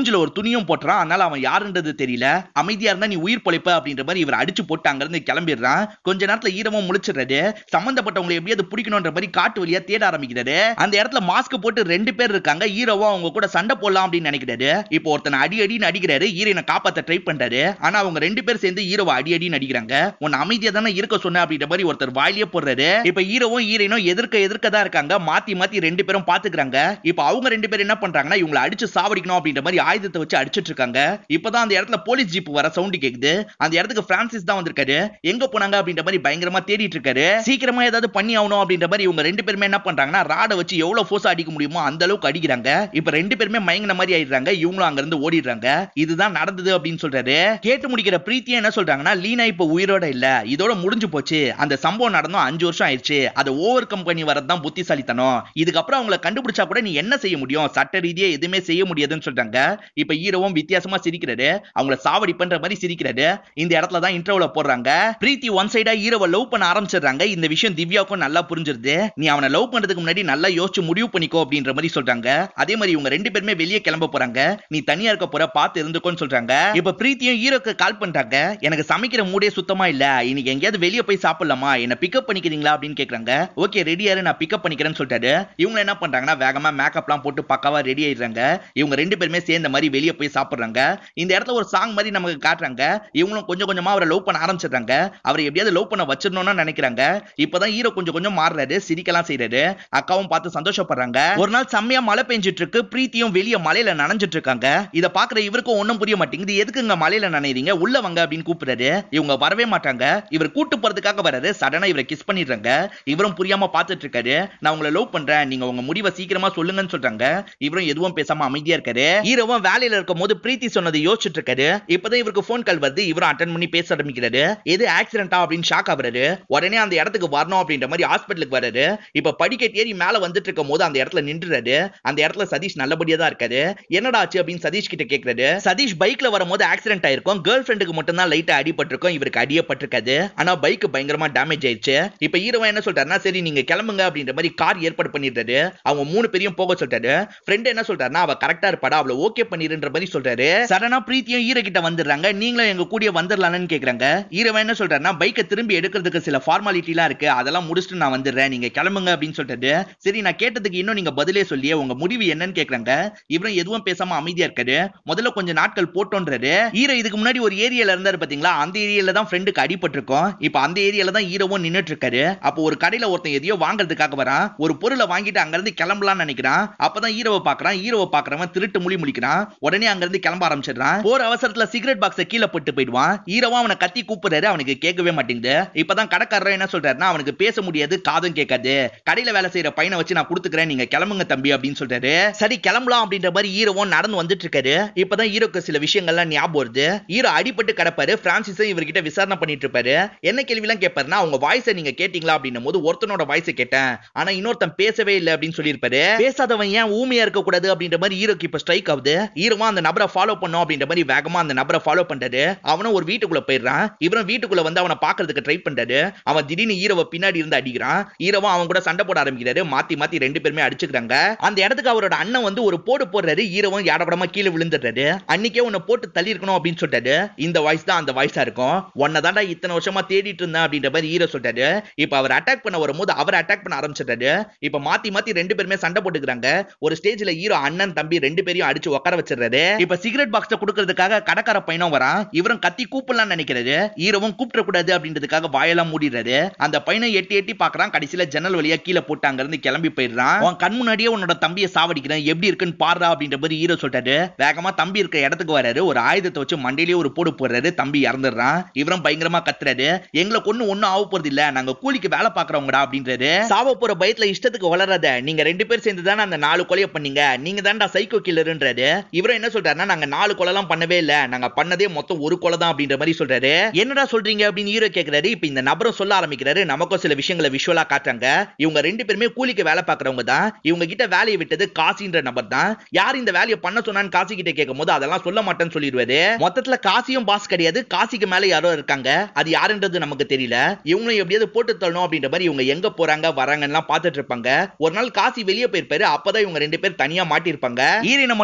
S1: மூஞ்சில ஒரு துணியும் போட்டுறான் அதனால அவன் யாருன்றது தெரியல அமைதியா இருந்தா நீ உயிர் பொழைப்ப அப்படின்ற மாதிரி இவர் அடிச்சு போட்டு அங்க இருந்து கிளம்பிடுறான் கொஞ்ச நேரத்துல ஈரமும் முழிச்சிடுறாரு சம்பந்தப்பட்டவங்களை எப்படியாவது பிடிக்கணும்ன்ற மாதிரி காட்டு வழியா தேட ஆரம்பிக்கிறாரு அந்த இடத்துல மாஸ்க் போட்டு ரெண்டு பேர் இருக்காங்க ஹீரோவா அவங்க கூட சண்டை போடலாம் அப்படின்னு நினைக்கிறாரு இப்போ ஒருத்தனை அடி அடின்னு அடிக்கிறாரு ஹீரோனை காப்பாத்த ட்ரை பண்றாரு ஆனா அவங்க ரெண்டு பேர் சேர்ந்து ஹீரோவை அடி அடின்னு அடிக்கிறாங்க உன்னை அமைதியா தானே இருக்க சொன்ன அப்படின்ற மாதிரி ஒருத்தர் வாயிலே போடுறாரு இப்ப ஹீரோவும் ஹீரோயினும் எதிர்க்க எதிர்க்க தான் இருக்காங்க மாத்தி மாத்தி ரெண்டு பேரும் பாத்துக்கிறாங்க இப்ப அவங்க ரெண்டு பேரும் என்ன பண்றாங்கன்னா இவங்களை அடிச்சு சாவடிக்கணும் அப்படின்ற மாதிரி ஆயுதத்தை வச்சு அடிச்சிட்டு இருக்காங்க இப்பதான் அந்த இடத்துல போலீஸ் ஜீப் வர சவுண்ட் கேக்குது அந்த இடத்துக்கு பிரான்சிஸ் தான் வந்திருக்காரு எங்க போனாங்க அப்படின்ற மாதிரி பயங்கரமா தேடிட்டு இருக்காரு சீக்கிரமா ஏதாவது பண்ணி ஆகணும் அப்படின்ற மாதிரி இவங்க ரெண்டு பேருமே என்ன பண்றாங்கன்னா ராடை வச்சு எவ்வளவு ஃபோர்ஸ் அடிக்க முடியுமோ அந்த அளவுக்கு அடிக்கிறாங்க இப்ப ரெண்டு பேருமே மயங்கின மாதிரி ஆயிடுறாங்க இவங்களும் அங்க இருந்து ஓடிடுறாங்க இதுதான் நடந்தது அப்படின்னு சொல்றாரு கேட்டு முடிக்கிற பிரீத்தியா என்ன சொல்றாங்கன்னா லீனா இப்ப உயிரோட இல்ல இதோட முடிஞ்சு போச்சு அந்த சம்பவம் நடந்தும் அஞ்சு வருஷம் ஆயிடுச்சு அதை ஓவர் கம் பண்ணி வரதான் புத்திசாலித்தனம் இதுக்கப்புறம் அவங்கள கண்டுபிடிச்சா கூட நீ என்ன செய்ய முடியும் சட்ட ரீதியா எதுவுமே செய்ய முடியாதுன்னு சொல்றாங்க இப்ப ஹீரோவும் வித்தியாசமா சிரிக்கிறாரு அவங்கள சாவடி பண்ற மாதிரி சிரிக்கிறாரு இந்த இடத்துல தான் இன்டர்வியூல போடுறாங்க பிரீத்தி ஒன் சைடா ஹீரோவை லவ் பண்ண ஆரம்பிச்சிடுறாங்க இந்த விஷயம் திவ்யாவுக்கும் நல்லா புரிஞ்சிருது நீ அவனை லவ் பண்றதுக்கு முன்னாடி நல்லா யோசிச்சு முடிவு பண்ணிக்கோ அப்படின்ற மாதிரி சொல்றாங்க அதே மாதிரி இவங்க ரெண்டு பேருமே வெளியே கிளம்ப போறாங்க நீ தனியா இருக்க போற பார்த்து இருந்துக்கோன்னு சொல்றாங்க இப்ப பிரீத்தியும் ஹீரோக்கு கால் பண்றாங்க எனக்கு சமைக்கிற மூடே சுத்தமா இல்ல இன்னைக்கு எங்கேயாவது வெளியே போய் சாப்பிடலாமா என்ன பிக்கப் பண்ணிக்கிறீங்களா அப்படின்னு கேக்குறாங்க ஓகே ரெடியாரு நான் பிக்கப் பண்ணிக்கிறேன்னு சொல்லிட்டாரு இவங்க என்ன பண்றாங்கன்னா வேகமா மேக்கப்லாம் போட்டு பக்காவா ரெடி ஆயிடுறாங்க இவங்க ரெண்டு பேருமே சேர்ந்த மாதிரி வெளியே போய் சாப்பிடுறாங்க இந்த இடத்துல ஒரு சாங் மாதிரி நமக்கு காட்டுறாங்க இவங்களும் கொஞ்சம் கொஞ்சமா அவரை லவ் பண்ண ஆரம்பிச்சிடுறாங்க அவரை எப்படியாவது லவ் பண்ண வச்சிடணும்னு நினைக்கிறாங்க இப்பதான் ஹீரோ கொஞ்சம் கொஞ்சம் மாறுறாரு சிரிக்கலாம் செய்யறாரு அக்காவும் பார்த்து சந்தோஷப்படுறாங்க ஒரு நாள் செம்மையா மழை பெஞ்சிட்டு இருக்கு பிரீத்தியும் வெளிய மலையில நனைஞ்சிட்டு இருக்காங்க இத பாக்குற இவருக்கும் ஒண்ணும் புரிய மாட்டேங்குது எதுக்குங்க மலையில நனைறீங்க உள்ள வாங்க அப்படின்னு கூப்பிடுறாரு இவங்க வரவே மாட்டாங்க இவர் கூட்டு போறதுக்காக வராரு சடனா இவரை கிஸ் பண்ணிடுறாங்க இவரும் புரியாம பார்த்துட்டு இருக்காரு நான் உங்களை லவ் பண்றேன் நீங்க உங்க முடிவை சீக்கிரமா சொல்லுங்கன்னு சொல்றாங்க இவரும் எதுவும் பேசாம அமைதியா இருக்காரு ஹீரோவும் வேலையில இருக்கும் போது பிரீத்தி சொன்னதை யோசிச்சுட்டு இருக்காரு இப்பதான் இவருக்கு ஃபோன் கால் வருது இவரும் அட்டன் பண்ணி பேச ஆரம்பிக்கிறாரு எது ஆக்சிடென்டா அப்படின்னு ஷாக் ஆகுறாரு உடனே அந்த இடத்துக்கு வரணும் அப்படின்ற மாதிரி ஹாஸ்பிட்டலுக்கு வராரு இப்ப படிக்கட்டு ஏறி மேல வந்துட்டு இருக்கும் போது அந்த இடத்துல நின்றுறாரு அந்த இடத்துல சதீஷ் நல்லபடியா தான் இருக்காரு என்னடா ஆச்சு அப்படின்னு சதீஷ் கிட்ட கேக்குறாரு சதீஷ் பைக்ல வரும்போது ஆக்சிடென்ட் ஆயிருக்கும் கேர்ள் ஃபிரெண்டுக்கு மட்டும் தான் லைட்டா அடிபட்டிருக்கும் இவருக்கு அடியப்பட்டிருக்காது ஆனா பைக் பயங்கரமா டேமேஜ் ஆயிடுச்சு இப்ப ஹீரோவன் என்ன சொல்றாருன்னா சரி நீங்க கிளம்புங்க அப்படின்ற மாதிரி கார் ஏற்பாடு பண்ணிடுறாரு அவங்க மூணு பேரையும் போக சொல்லிட்டாரு ஃப்ரெண்ட் என்ன சொல்றாருன்னா அவ கரெக்டா இருப்பாடா அவளை ஓகே பண்ணிருன்ற மாதிரி சொல்றாரு சடனா பிரீத்தியும் ஹீரோ கிட்ட வந்துடுறாங்க நீங்களும் எங்க கூடிய வந்துடலாம்னு கேக்குறாங்க ஹீரோவன் என்ன சொல்றாருன்னா பைக்கை திரும்பி எடுக்கிறதுக்கு சில ஃபார்மாலிட்டிலாம் இருக்கு அதெல்லாம் முடிச்சுட்டு நான் வந்துடுறேன் நீங்க கிளம்புங்க அப்படின்னு சொல்லிட்டாரு சரி நான் கேட்டதுக்கு இன்னும் நீங்க பதிலே சொல்லியே உங்க முடிவு என்னன்னு கேக்குறாங்க இவரும் எதுவும் பேசாம அமைதியா இருக்காரு முதல்ல கொஞ்சம் நாட்கள் போட்டோன்றாரு ஹீரோ இதுக்கு முன்னாடி ஒரு ஏரியால இருந்தாரு பாத்தீங்களா அந்த ஏரியால தான் ஃப்ரெண்டுக்கு அடிபட்டிருக்கும் இப்ப அந்த ஏரியால தான் ஹீரோவும் நின்னுட்டு இருக்காரு அப்போ ஒரு கடையில ஒருத்தன் எதையோ வாங்குறதுக்காக வரான் ஒரு பொருளை வாங்கிட்டு அங்க இருந்து கிளம்பலாம்னு நினைக்கிறான் அப்பதான் ஹீரோவை பாக்குறான் ஹீரோவை பாக்குறவன் திருட்டு மொழி முடிக்கிறான் உடனே அங்க இருந்து கிளம்ப ஆரம்பிச்சிடுறான் போற அவசரத்துல சிகரெட் பாக்ஸ கீழே போட்டு போயிடுவான் ஹீரோவா அவனை கத்தி கூப்பிடுறாரு அவனுக்கு கேட்கவே மாட்டேங்குது இப்பதான் கடைக்காரர் என்ன சொல்றாருன்னா அவனுக்கு பேச முடியாது காதும் கேட்காது கடையில வேலை செய்யற பையனை வச்சு நான் கொடுத்துக்கிறேன் நீங்க கிளம்புங்க தம்பி அப்படின்னு சொல்றாரு சரி கிளம்பலாம் அப்படின்ற மாதிரி ஹீரோவும் நடந்து வந்துட்டு இருக்காரு இப்பதான் ஹீரோக்கு சில விஷயங்கள்லாம் ஞாபகம் வருது ஹீரோ அடிபட்டு கிடப்பாரு பிரான்சிஸும் இவர்கிட்ட விசாரணை பண்ணிட்டு இருப்பாரு என்ன கேள்விலாம் கேட்பாருன்னா அவங்க வாய்ஸை நீங்க கேட்டீங்களா அப்படின்னும் போது ஒருத்தனோட வாய்ஸை கேட்டேன் ஆனா இன்னொருத்தன் பேசவே இல்லை அப்படின்னு சொல்லியிருப்பாரு பேசாதவன் ஏன் ஊமையா இருக்க கூடாது அப்படின்ற மாதிரி ஹீரோக்கு இப்ப ஸ்ட்ரைக் ஆகுது ஹீரோவா அந்த நபரை ஃபாலோ பண்ணும் அப்படின்ற மாதிரி வேகமா அந்த நபரை ஃபாலோ பண்றாரு அவனும் ஒரு வீட்டுக்குள்ள போயிடுறான் இவரும் வீட்டுக்குள்ள வந்து அவனை பாக்குறதுக்கு ட்ரை பண்றாரு அவன் திடீர்னு ஹீரோவை பின்னாடி இருந்து அடிக்கிறான் ஹீரோவா அவன் கூட சண்டை போட ஆரம்பிக்கிறாரு மாத்தி மாத்தி ரெண்டு பேருமே அடிச்சுக்கிறாங்க அந்த இடத்துக்கு அவரோட அண்ணன் வந்து ஒரு போடு போடுறாரு ஹீரோவும் யாடப்படமா கீழே விழுந்துடுறாரு அன்னைக்கே உன்னை போட்டு தள்ளி இருக்கணும் அப்படின்னு சொல்லிட்டாரு இந்த வாய்ஸ் தான் அந்த வாய்ஸா இருக்கும் உன்னை தாண்டா இத்தனை வருஷமா தேடிட்டு இருந்தேன் அப்படின்ற மாதிரி ஹீரோ சொல்லிட்டாரு இப்ப அவர் அட்டாக் பண்ண வரும்போது அவர் அட்டாக் பண்ண ஆரம்பிச்சிட்டாரு இப்ப மாத்தி மாத்தி ரெண்டு பேருமே சண்டை போட்டுக்கிறாங்க ஒரு ஸ்டேஜ்ல ஹீரோ அண்ணன் தம்பி ரெண்டு பேரையும் அடிச்சு உட்கார வச்சிடுறாரு இப்ப சிகரெட் பாக்ஸ் கொடுக்கறதுக்காக கடைக்கார பையனும் வரான் இவரும் கத்தி கூப்பிடலாம்னு நினைக்கிறாரு ஹீரோவும் கூப்பிட கூடாது அப்படின்றதுக்காக வாயெல்லாம் மூடிடுறாரு அந்த பையனை எட்டி எட்டி பாக்குறான் கடைசியில ஜன்னல் வழியா கீழே போட்டு அங்க இருந்து கிளம்பி போயிடுறான் உன் கண் முன்னாடியே உன்னோட தம்பியை சாவடிக்கிறேன் எப்படி இருக்குன்னு பாடுறா அப்படின்ற மாதிரி ஹீரோ சொல்லிட்டாரு வேகமா தம்பி இருக்கிற இடத்துக்கு வராரு ஒரு ஆயுதத்தை வச்சு மண்டையிலேயே ஒரு போடு போடுறாரு தம்பி இறந்துடுறான் இவரும் பயங்கரமா கத்துறாரு எங்களை கொண்டு ஒண்ணும் ஆக போறது இல்ல நாங்க கூலிக்கு வேலை பாக்குறவங்கடா அப்படின்றாரு சாவ போற பயத்துல இஷ்டத்துக்கு வளராத நீங்க ரெண்டு பேர் சேர்ந்து தானே அந்த நாலு கொலையை பண்ணீங்க நீங்க தான்டா சைக்கோ கில்லருன்றாரு இவரும் என்ன சொல்றாருன்னா நாங்க நாலு கொலைலாம் பண்ணவே இல்ல நாங்க பண்ணதே மொத்தம் ஒரு கொலை தான் அப்படின்ற மாதிரி சொல்றாரு என்னடா சொல்றீங்க அப்படின்னு ஹீரோ கேக்குறாரு இப்ப இந்த நபரும் சொல்ல ஆரம்பிக்கிறாரு நமக்கும் சில விஷயங்களை விஷுவலா காட்டுறாங்க இவங்க ரெண்டு பேருமே கூலிக்கு வேலை பாக்குறவங்க தான் இவங்க கிட்ட வேலையை விட்டது காசின்ற நபர் தான் யார் இந்த வேலையை பண்ண சொன்னான்னு காசி கிட்ட கேட்கும் போது அதெல்லாம் சொல்ல மாட்டேன்னு சொல்லிடுவாரு மொத்தத்துல காசியும் பாஸ் கிடையாது காசிக்கு மேல யாரோ இருக்காங்க அது யாருன்றது நமக்கு தெரியல இவங்களும் எப்படியாவது போட்டு தள்ளணும் அப்படின்ற மாதிரி இவங்க எங்க போறாங்க வராங்கன்னு பார்த்துட்டு இருப்பாங்க ஒரு நாள் காசி வெளியே போயிருப்பாரு அப்பதான் இவங்க ரெண்டு பேர் தனியா மாட்டிருப்பாங்க ஈரனை மட்டும் தான் கொல்ல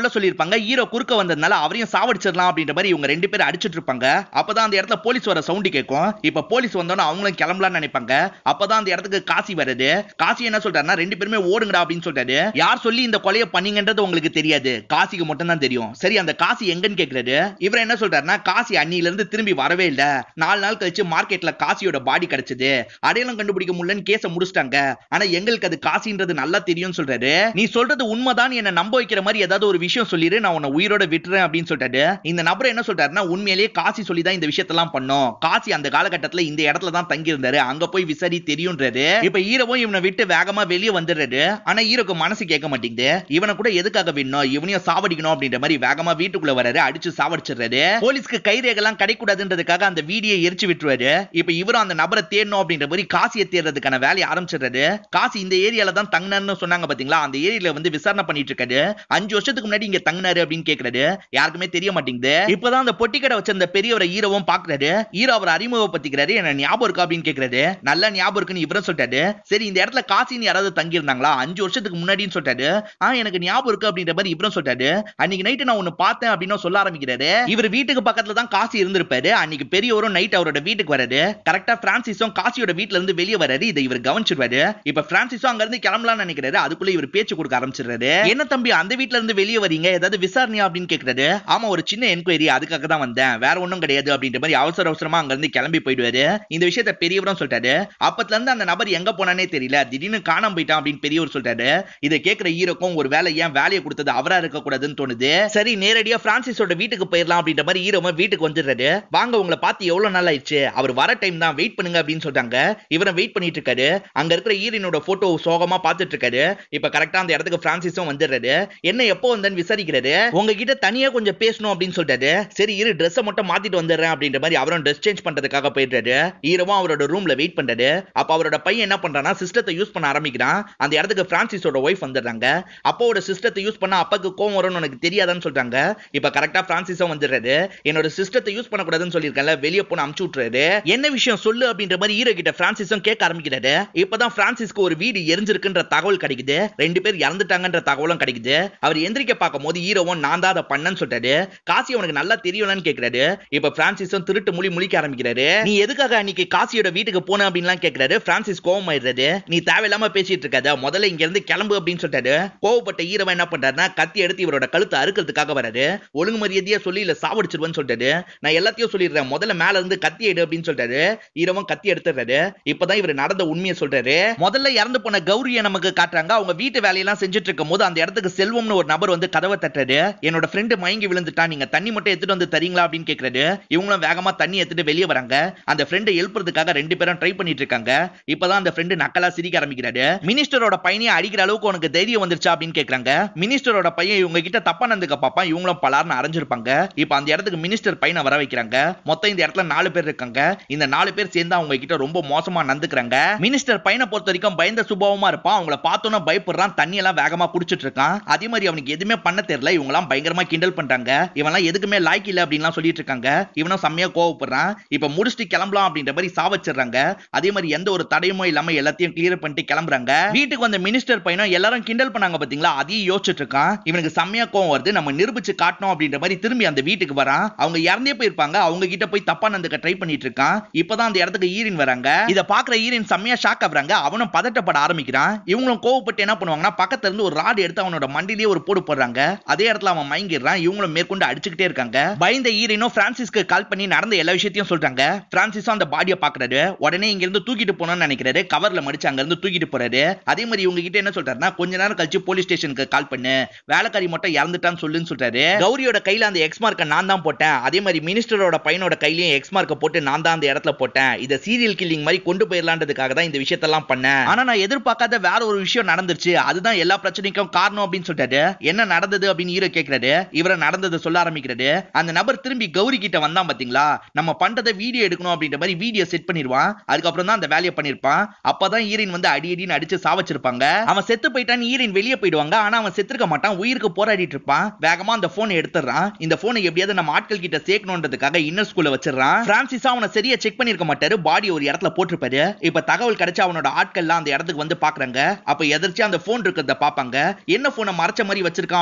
S1: சொல்லியிருப்பாங்க ஹீரோ குறுக்க வந்ததுனால அவரையும் சாவடிச்சிடலாம் அப்படின்ற மாதிரி இவங்க ரெண்டு பேரும் அடிச்சிட்டு இருப்பாங்க அப்பதான் அந்த இடத்துல போலீஸ் வர சவுண்ட் கேட்கும் இப்ப போலீஸ் வந்தோன்னு அவங்களும் கிளம்பலாம்னு நினைப்பாங்க அப்பதான் அந்த இடத்துக்கு காசி வருது காசி என்ன சொல்றாருன்னா ரெண்டு பேருமே ஓடுங்கடா அப்படின்னு சொல்றாரு யார் சொல்லி இந்த கொலையை பண்ணீங்கன்றது உங்களுக்கு தெரியாது காசிக்கு மட்டும் தான் தெரியும் சரி அந்த காசி எங்கன்னு கேக்குறாரு இவர் என்ன சொல்றாருன்னா காசி அன்னில இருந்து திரும்பி வரவே இல்ல நாலு நாள் கழிச்சு மார்க்கெட்ல காசியோட பாடி கிடைச்சது அடையாளம் கண்டுபிடிக்க முடியலன்னு கேஸ முடிச்சிட்டாங்க ஆனா எங்களுக்கு அது காசின்றது நல்லா தெரியும் சொல்றாரு நீ சொல்றது உண்மைதான் என்ன நம்ப வைக்கிற மாதிரி ஏதாவது ஒரு விஷயம் சொல்லிரு நான் உன்னை உயிரோட விட்டுறேன் அப்படின்னு சொல்றாரு இந்த நபர் என்ன சொல்றாருன்னா உண்மையிலேயே காசி சொல்லி தான் இந்த விஷயத்தெல்லாம் பண்ணோம் காசி அந்த காலகட்டத்துல இந்த இடத்துல தான் தங்கி இருந்தாரு அங்க போய் விசாரி தெரியும்ன்றாரு இப்ப ஈரவும் இவனை விட்டு வேகமா வெளியே வந்துடுறாரு ஆனா ஈரோக்கு மனசு கேட்க மாட்டேங்குது இவனை கூட எதுக்காக வேணும் இவனையும் சாவடிக்கணும் அப்படின்ற மாதிரி வேகமா வீட்டுக்குள்ள வராரு அடிச்சு சாவடிச்சிடுறாரு போலீஸ்க்கு கைரேகெல்லாம் கிடைக்கூடாதுன்றதுக்காக அந்த வீடியை எரிச்சு விட்டுருவாரு இப்ப இவரும் அந்த நபரை தேடணும் அப்படின்ற மாதிரி காசியை தேடுறதுக்கான வேலையை ஆரம்பிச்சிடுறாரு காசி இந்த ஏரியால தான் தங்கினார்னு சொன்னாங்க பாத்தீங்களா அந்த ஏரியால வந்து விசாரணை பண்ணிட்டு இருக்காரு அஞ்சு வருஷத்துக்கு முன்னாடி இங்க தங்கினாரு அப்படின்னு கேக்குறாரு யாருக்குமே தெரிய மாட்டேங்குது இப்பதான் அந்த பொட்டி கடை வச்சிருந்த பெரியவரை ஈரவும் பாக்குறாரு ஈரோ அவர் அறிமுகப்படுத்திக்கிறாரு என்ன ஞாபகம் இருக்கா அப்படின்னு கேக்குறாரு நல்ல ஞாபகம் இருக்குன்னு இவரும் சொல்லிட்டாரு சரி இந்த இடத்துல காசின்னு யாராவது தங்கி இருந்தாங்களா அஞ்சு வருஷத்துக்கு முன்னாடின்னு சொல்லிட்டாரு ஆ எனக்கு ஞாபகம் இருக்கு அப்படின்ற மாதிரி இவரும் சொல்லிட்டாரு அன்னைக்கு நைட்டு நான் ஒண்ணு பார்த்தேன் அப்படின்னு சொல்ல ஆரம்பிக்கிறாரு இவர் வீட்டுக்கு பக்கத்துல தான் காசி இருந்திருப்பாரு அன்னைக்கு பெரியவரும் நைட் அவரோட வீட்டுக்கு வராரு கரெக்டா பிரான்சிஸும் காசியோட வீட்ல இருந்து வெளியே வராரு இதை இவர் கவனிச்சிருவாரு இப்ப பிரான்சிஸும் அங்க இருந்து கிளம்பலாம்னு நினைக்கிறாரு அதுக்குள்ள இவர் பேச்சு கொடுக்க ஆரம்பிச்சிடுறாரு என்ன தம்பி அந்த வீட்ல இருந்து வெளியே வரீங்க ஏதாவது விசாரணையா அப்படின்னு கேக்குறாரு ஆமா ஒரு சின்ன என்கொயரி அதுக்காக தான் வந்தேன் வேற ஒண்ணும் கிடையாது அப்படின்ற மாதிரி அவசர அவசரமா அங்க இருந்து கிளம்பி போயிடுவாரு இந்த விஷயத்த பெரியவரும் சொல்லிட்டாரு அப்பத்துல இருந்து அந்த நபர் எங்க போனானே தெரியல திடீர்னு காணாம போயிட்டான் அப்படின்னு பெரியவர் சொல்லிட்டாரு இதை கேக்குற ஹீரோக்கும் ஒரு வேலை ஏன் வேலையை கொடுத்தது அவரா இருக்க கூடாதுன்னு தோணுது சரி நேரடியா பிரான்சிஸோட வீட்டுக்கு போயிடலாம் அப்படின்ற மாதிரி ஹீரோமா வீட்டுக்கு வந்துடுறாரு வாங்க உங்களை பார்த்து எவ்வளவு நாள் ஆயிடுச்சு அவர் வர டைம் தான் வெயிட் பண்ணுங்க அப்படின்னு சொல்றாங்க இவரை வெயிட் பண்ணிட்டு இருக்காரு அங்க இருக்கிற ஹீரோனோட போட்டோ சோகமா பார்த்துட்டு இருக்காரு இப்ப கரெக்டா அந்த இடத்துக்கு பிரான்சிஸும் வந்துடுறாரு என்ன எப்போ வந்தேன்னு விசாரிக்கிறாரு உங்ககிட்ட தனியா கொஞ்சம் பேசணும் அப்படின்னு சொல்லிட்டாரு சரி இரு ட்ரெஸ்ஸை மட்டும் மாத்திட்டு வந்துடுறேன் அப்படின்ற மாதிரி அவரும் ட்ரெஸ் சேஞ்ச் பண்றதுக்காக போயிடுறாரு ஹீரோவும் அவரோட ரூம்ல வெயிட் பண்றாரு அப்ப அவரோட பையன் என்ன பண்றான்னா சிஸ்டத்தை யூஸ் பண்ண ஆரம்பிக்கிறான் அந்த இடத்துக்கு பிரான்சிஸோட ஒய்ஃப் வந்துடுறாங்க அப்பாவோட சிஸ்டத்தை யூஸ் பண்ணா அப்பாக்கு கோவம் வரும்னு உனக்கு தெரியாதான்னு சொல்றாங்க இப்ப கரெக்டா பிரான்சிஸும் வந்துடுறாரு என்னோட சிஸ்டத்தை யூஸ் பண்ணக்கூடாதுன்னு சொல்லியிருக்கேன்ல வெளியே போன அமுச்சு விட்டுறாரு என்ன விஷயம் சொல்லு அப்படின்ற மாதிரி ஹீரோ கிட்ட பிரான்சிஸும் கேட்க ஆரம்பிக்கிறாரு இப்பதான் பிரான்சிஸ்க்கு ஒரு வீடு எரிஞ்சிருக்குன்ற தகவல் கிடைக்குது ரெண்டு பேர் இறந்துட்டாங்கன்ற தகவலும் கிடைக்குது அவர் எந்திரிக்க பார்க்கும் போது ஹீரோவும் நான் தான் அதை பண்ணேன்னு சொல்றாரு காசி உனக்கு நல்லா தெரியலன்னு கேக்குறாரு இப்ப பிரான்சிஸும் திருட்டு மொழி முழிக்க ஆரம்பிக்கிறாரு நீ எதுக்காக அன்னைக்கு காசியோட வீட்டுக்கு போன அப்படின்லாம் கேக்குறாரு பிரான்சிஸ் கோவம் ஆயிடுறாரு நீ தேவையில்லாம பேசிட்டு இருக்காத முதல்ல இங்க இருந்து கிளம்பு அப்படின்னு சொல்லிட்டாரு கோவப்பட்ட ஈரவன் என்ன பண்றாருன்னா கத்தி எடுத்து இவரோட கழுத்தை அறுக்கிறதுக்காக வராரு ஒழுங்கு மரியாதையா சொல்லி இல்ல சாவடிச்சிருவேன்னு சொல்லிட்டாரு நான் எல்லாத்தையும் சொல்லிடுறேன் முதல்ல மேல இருந்து கத்தி எடு அப்படின்னு சொல்லிட்டாரு ஈரவன் கத்தி எடுத்துறாரு இப்பதான் இவர் நடந்த உண்மையை சொல்றாரு முதல்ல இறந்து போன கௌரியை நமக்கு காட்டுறாங்க அவங்க வீட்டு வேலையெல்லாம் செஞ்சுட்டு இருக்கும் போது அந்த இடத்துக்கு செல்வம்னு ஒரு நபர் வந்து கதவை தட்டுறாரு என்னோட ஃப்ரெண்டு மயங்கி விழுந்துட்டான் நீங்க தண்ணி மட்டும் எடுத்துட்டு வந்து தரீங்களா அப்படின்னு கேக்குறாரு இவங்களும் வேகமா தண்ணி எடுத்துட்டு வெளியே வராங்க அந்த ஃப்ரெண்டை எழுப்புறதுக்காக ரெண்டு பேரும் ட்ரை பண்ணிட்டு இருக்காங்க இப்பதான் அந்த ஃப்ரெண்டு நக்கலா சிரிக்க ஆரம்பிக்கிறாரு மினிஸ்டரோட பையனையே அடிக்கிற அளவுக்கு உனக்கு தைரியம் வந்துருச்சா அப்படின்னு கேக்குறாங்க மினிஸ்டரோட பையன் இவங்க கிட்ட தப்பா நடந்துக்க பாப்பா இவங்களும் பலார்னு அரைஞ்சிருப்பாங்க இப்ப அந்த இடத்துக்கு மினிஸ்டர் பையனை வர வைக்கிறாங்க மொத்தம் இந்த இடத்துல நாலு பேர் இருக்காங்க இந்த நாலு பேர் சேர்ந்து அவங்க கிட்ட ரொம்ப மோசமா நடந்துக்கிறாங்க மினிஸ்டர் பையனை பொறுத்த வரைக்கும் பயந்த சுபாவமா இருப்பான் அவங்கள பார்த்தோன்னா பயப்படுறான் தண்ணி எல்லாம் வேகமா குடிச்சிட்டு இருக்கான் அதே மாதிரி அவனுக்கு எதுவுமே பண்ண தெரியல இவங்க எல்லாம் பயங்கரமா கிண்டல் பண்றாங்க இவன்லாம் எதுக்குமே லாய்க் இல்ல அப்படின்லாம் சொல்லிட்டு இருக்காங்க இவனும் செம்மையா கோவப்படுறான் இப்ப முடிச்சுட்டு கிளம்பலாம் அப்படின்ற மாதிரி சாவச்சிடுறாங்க அதே மாதிரி எந்த ஒரு தடையுமோ இல்லாம எல்லாத்தையும் கிளியர் பண்ணிட்டு கிளம்புறாங்க வீட்டுக்கு வந்த மினிஸ்டர் பையனும் எல்லாரும் கிண்டல் பண்ணாங்க பாத்தீங்களா அதையும் யோசிச்சுட்டு இருக்கான் இவனுக்கு செம்மையா கோவம் வருது நம்ம நிரூபிச்சு காட்டணும் அப்படின்ற மாதிரி திரும்பி அந்த வீட்டுக்கு வரான் அவங்க இறந்தே போயிருப்பாங்க அவங்க கிட்ட போய் தப்பா நடந்துக்க ட்ரை பண்ணிட்டு இருக்கான் இப்பதான் அந்த இடத்துக்கு ஈரின் வராங்க இத பாக்குற ஈரின் செம்மையா ஷாக் ஆகுறாங்க அவனும் பதட்டப்பட ஆரம்பிக்கிறான் இவங்களும் கோவப்பட்டு என்ன பண்ணுவாங்கன்னா பக்கத்துல இருந்து ஒரு ராடு எடுத்து அவனோட மண்டிலேயே ஒரு போடு போடுறாங்க அதே இடத்துல அவன் மயங்கிடுறான் இவங்களும் மேற்கொண்டு அடிச்சுக்கிட்டே இருக்காங்க பயந்த ஈரினும் பிரான்சிஸ்க்கு கால் பண்ணி நடந்த எல்லா விஷயத்தையும் சொல்றாங்க பிரான்சிஸும் அந்த பாடியை பாக்குறாரு உடனே இங்க இருந்து தூக்கிட்டு போகணும்னு நினைக்கிறாரு கவர்ல மடிச்சு அங்க இருந்து தூக்கிட்டு போறாரு அதே மாதிரி இவங்க கிட்ட என்ன சொல்றாருன்னா கொஞ்ச நேரம் கழிச்சு போலீஸ் ஸ்டேஷனுக்கு கால் பண்ணு வேலைக்காரி மட்டும் இறந்துட்டான்னு சொல்லுன்னு சொல்றாரு கௌரியோட கையில அந்த எக்ஸ் மார்க்கை நான் தான் போட்டேன் அதே மாதிரி மினிஸ்டரோட பையனோட கையிலயும் எக்ஸ் மார்க்கை போட்டு நான் தான் அந்த இடத்துல போட்டேன் இதை சீரியல் கில்லிங் மாதிரி கொண்டு போயிடலான்றதுக்காக தான் இந்த விஷயத்தெல்லாம் பண்ணேன் ஆனா நான் எதிர்பார்க்காத வேற ஒரு விஷயம் நடந்துருச்சு அதுதான் எல்லா பிரச்சனைக்கும் காரணம் அப்படின்னு சொல்லிட்டாரு என்ன நடந்தது அப்படின்னு ஹீரோ கேக்குறாரு இவரை நடந்ததை சொல்ல ஆரம்பிக்கிறாரு அந்த நபர் திரும்பி கௌரி கிட்ட வந்தான் பாத்தீங்களா நம்ம பண்றதை வீடியோ எடுக்கணும் அப்படின்ற மாதிரி வீடியோ செட் பண்ணிடுவான் அதுக்கப்புறம் தான் அந்த வேலையை பண்ணிருப்பான் அப்பதான் ஈரின் வந்து அடி அடின்னு அடிச்சு சாவச்சிருப்பாங்க அவன் செத்து போயிட்டான்னு ஈரின் வெளியே போயிடுவாங்க ஆனா அவன் செத்துருக்க மாட்டான் உயிருக்கு போராடிட்டு இருப்பான் வேகமா அந்த போனை எடுத்துறான் இந்த போனை எப்படியாவது நம்ம ஆட்கள் கிட்ட சேர்க்கணுன்றதுக்காக இன்னர் ஸ்கூல்ல வச்சிடறான் பிரான்சிஸ் அவனை சரியா செக் பண்ணிருக்க மாட்டாரு பாடி ஒரு இடத்துல போட்டிருப்பாரு இப்ப தகவல் கிடைச்சு அவனோட ஆட்கள்லாம் அந்த இடத்துக்கு வந்து பாக்குறாங்க அப்ப எதிர்த்து அந்த போன் இருக்கிறத பாப்பாங்க என்ன போனை மறைச்ச மாதிரி வச்சிருக்கான்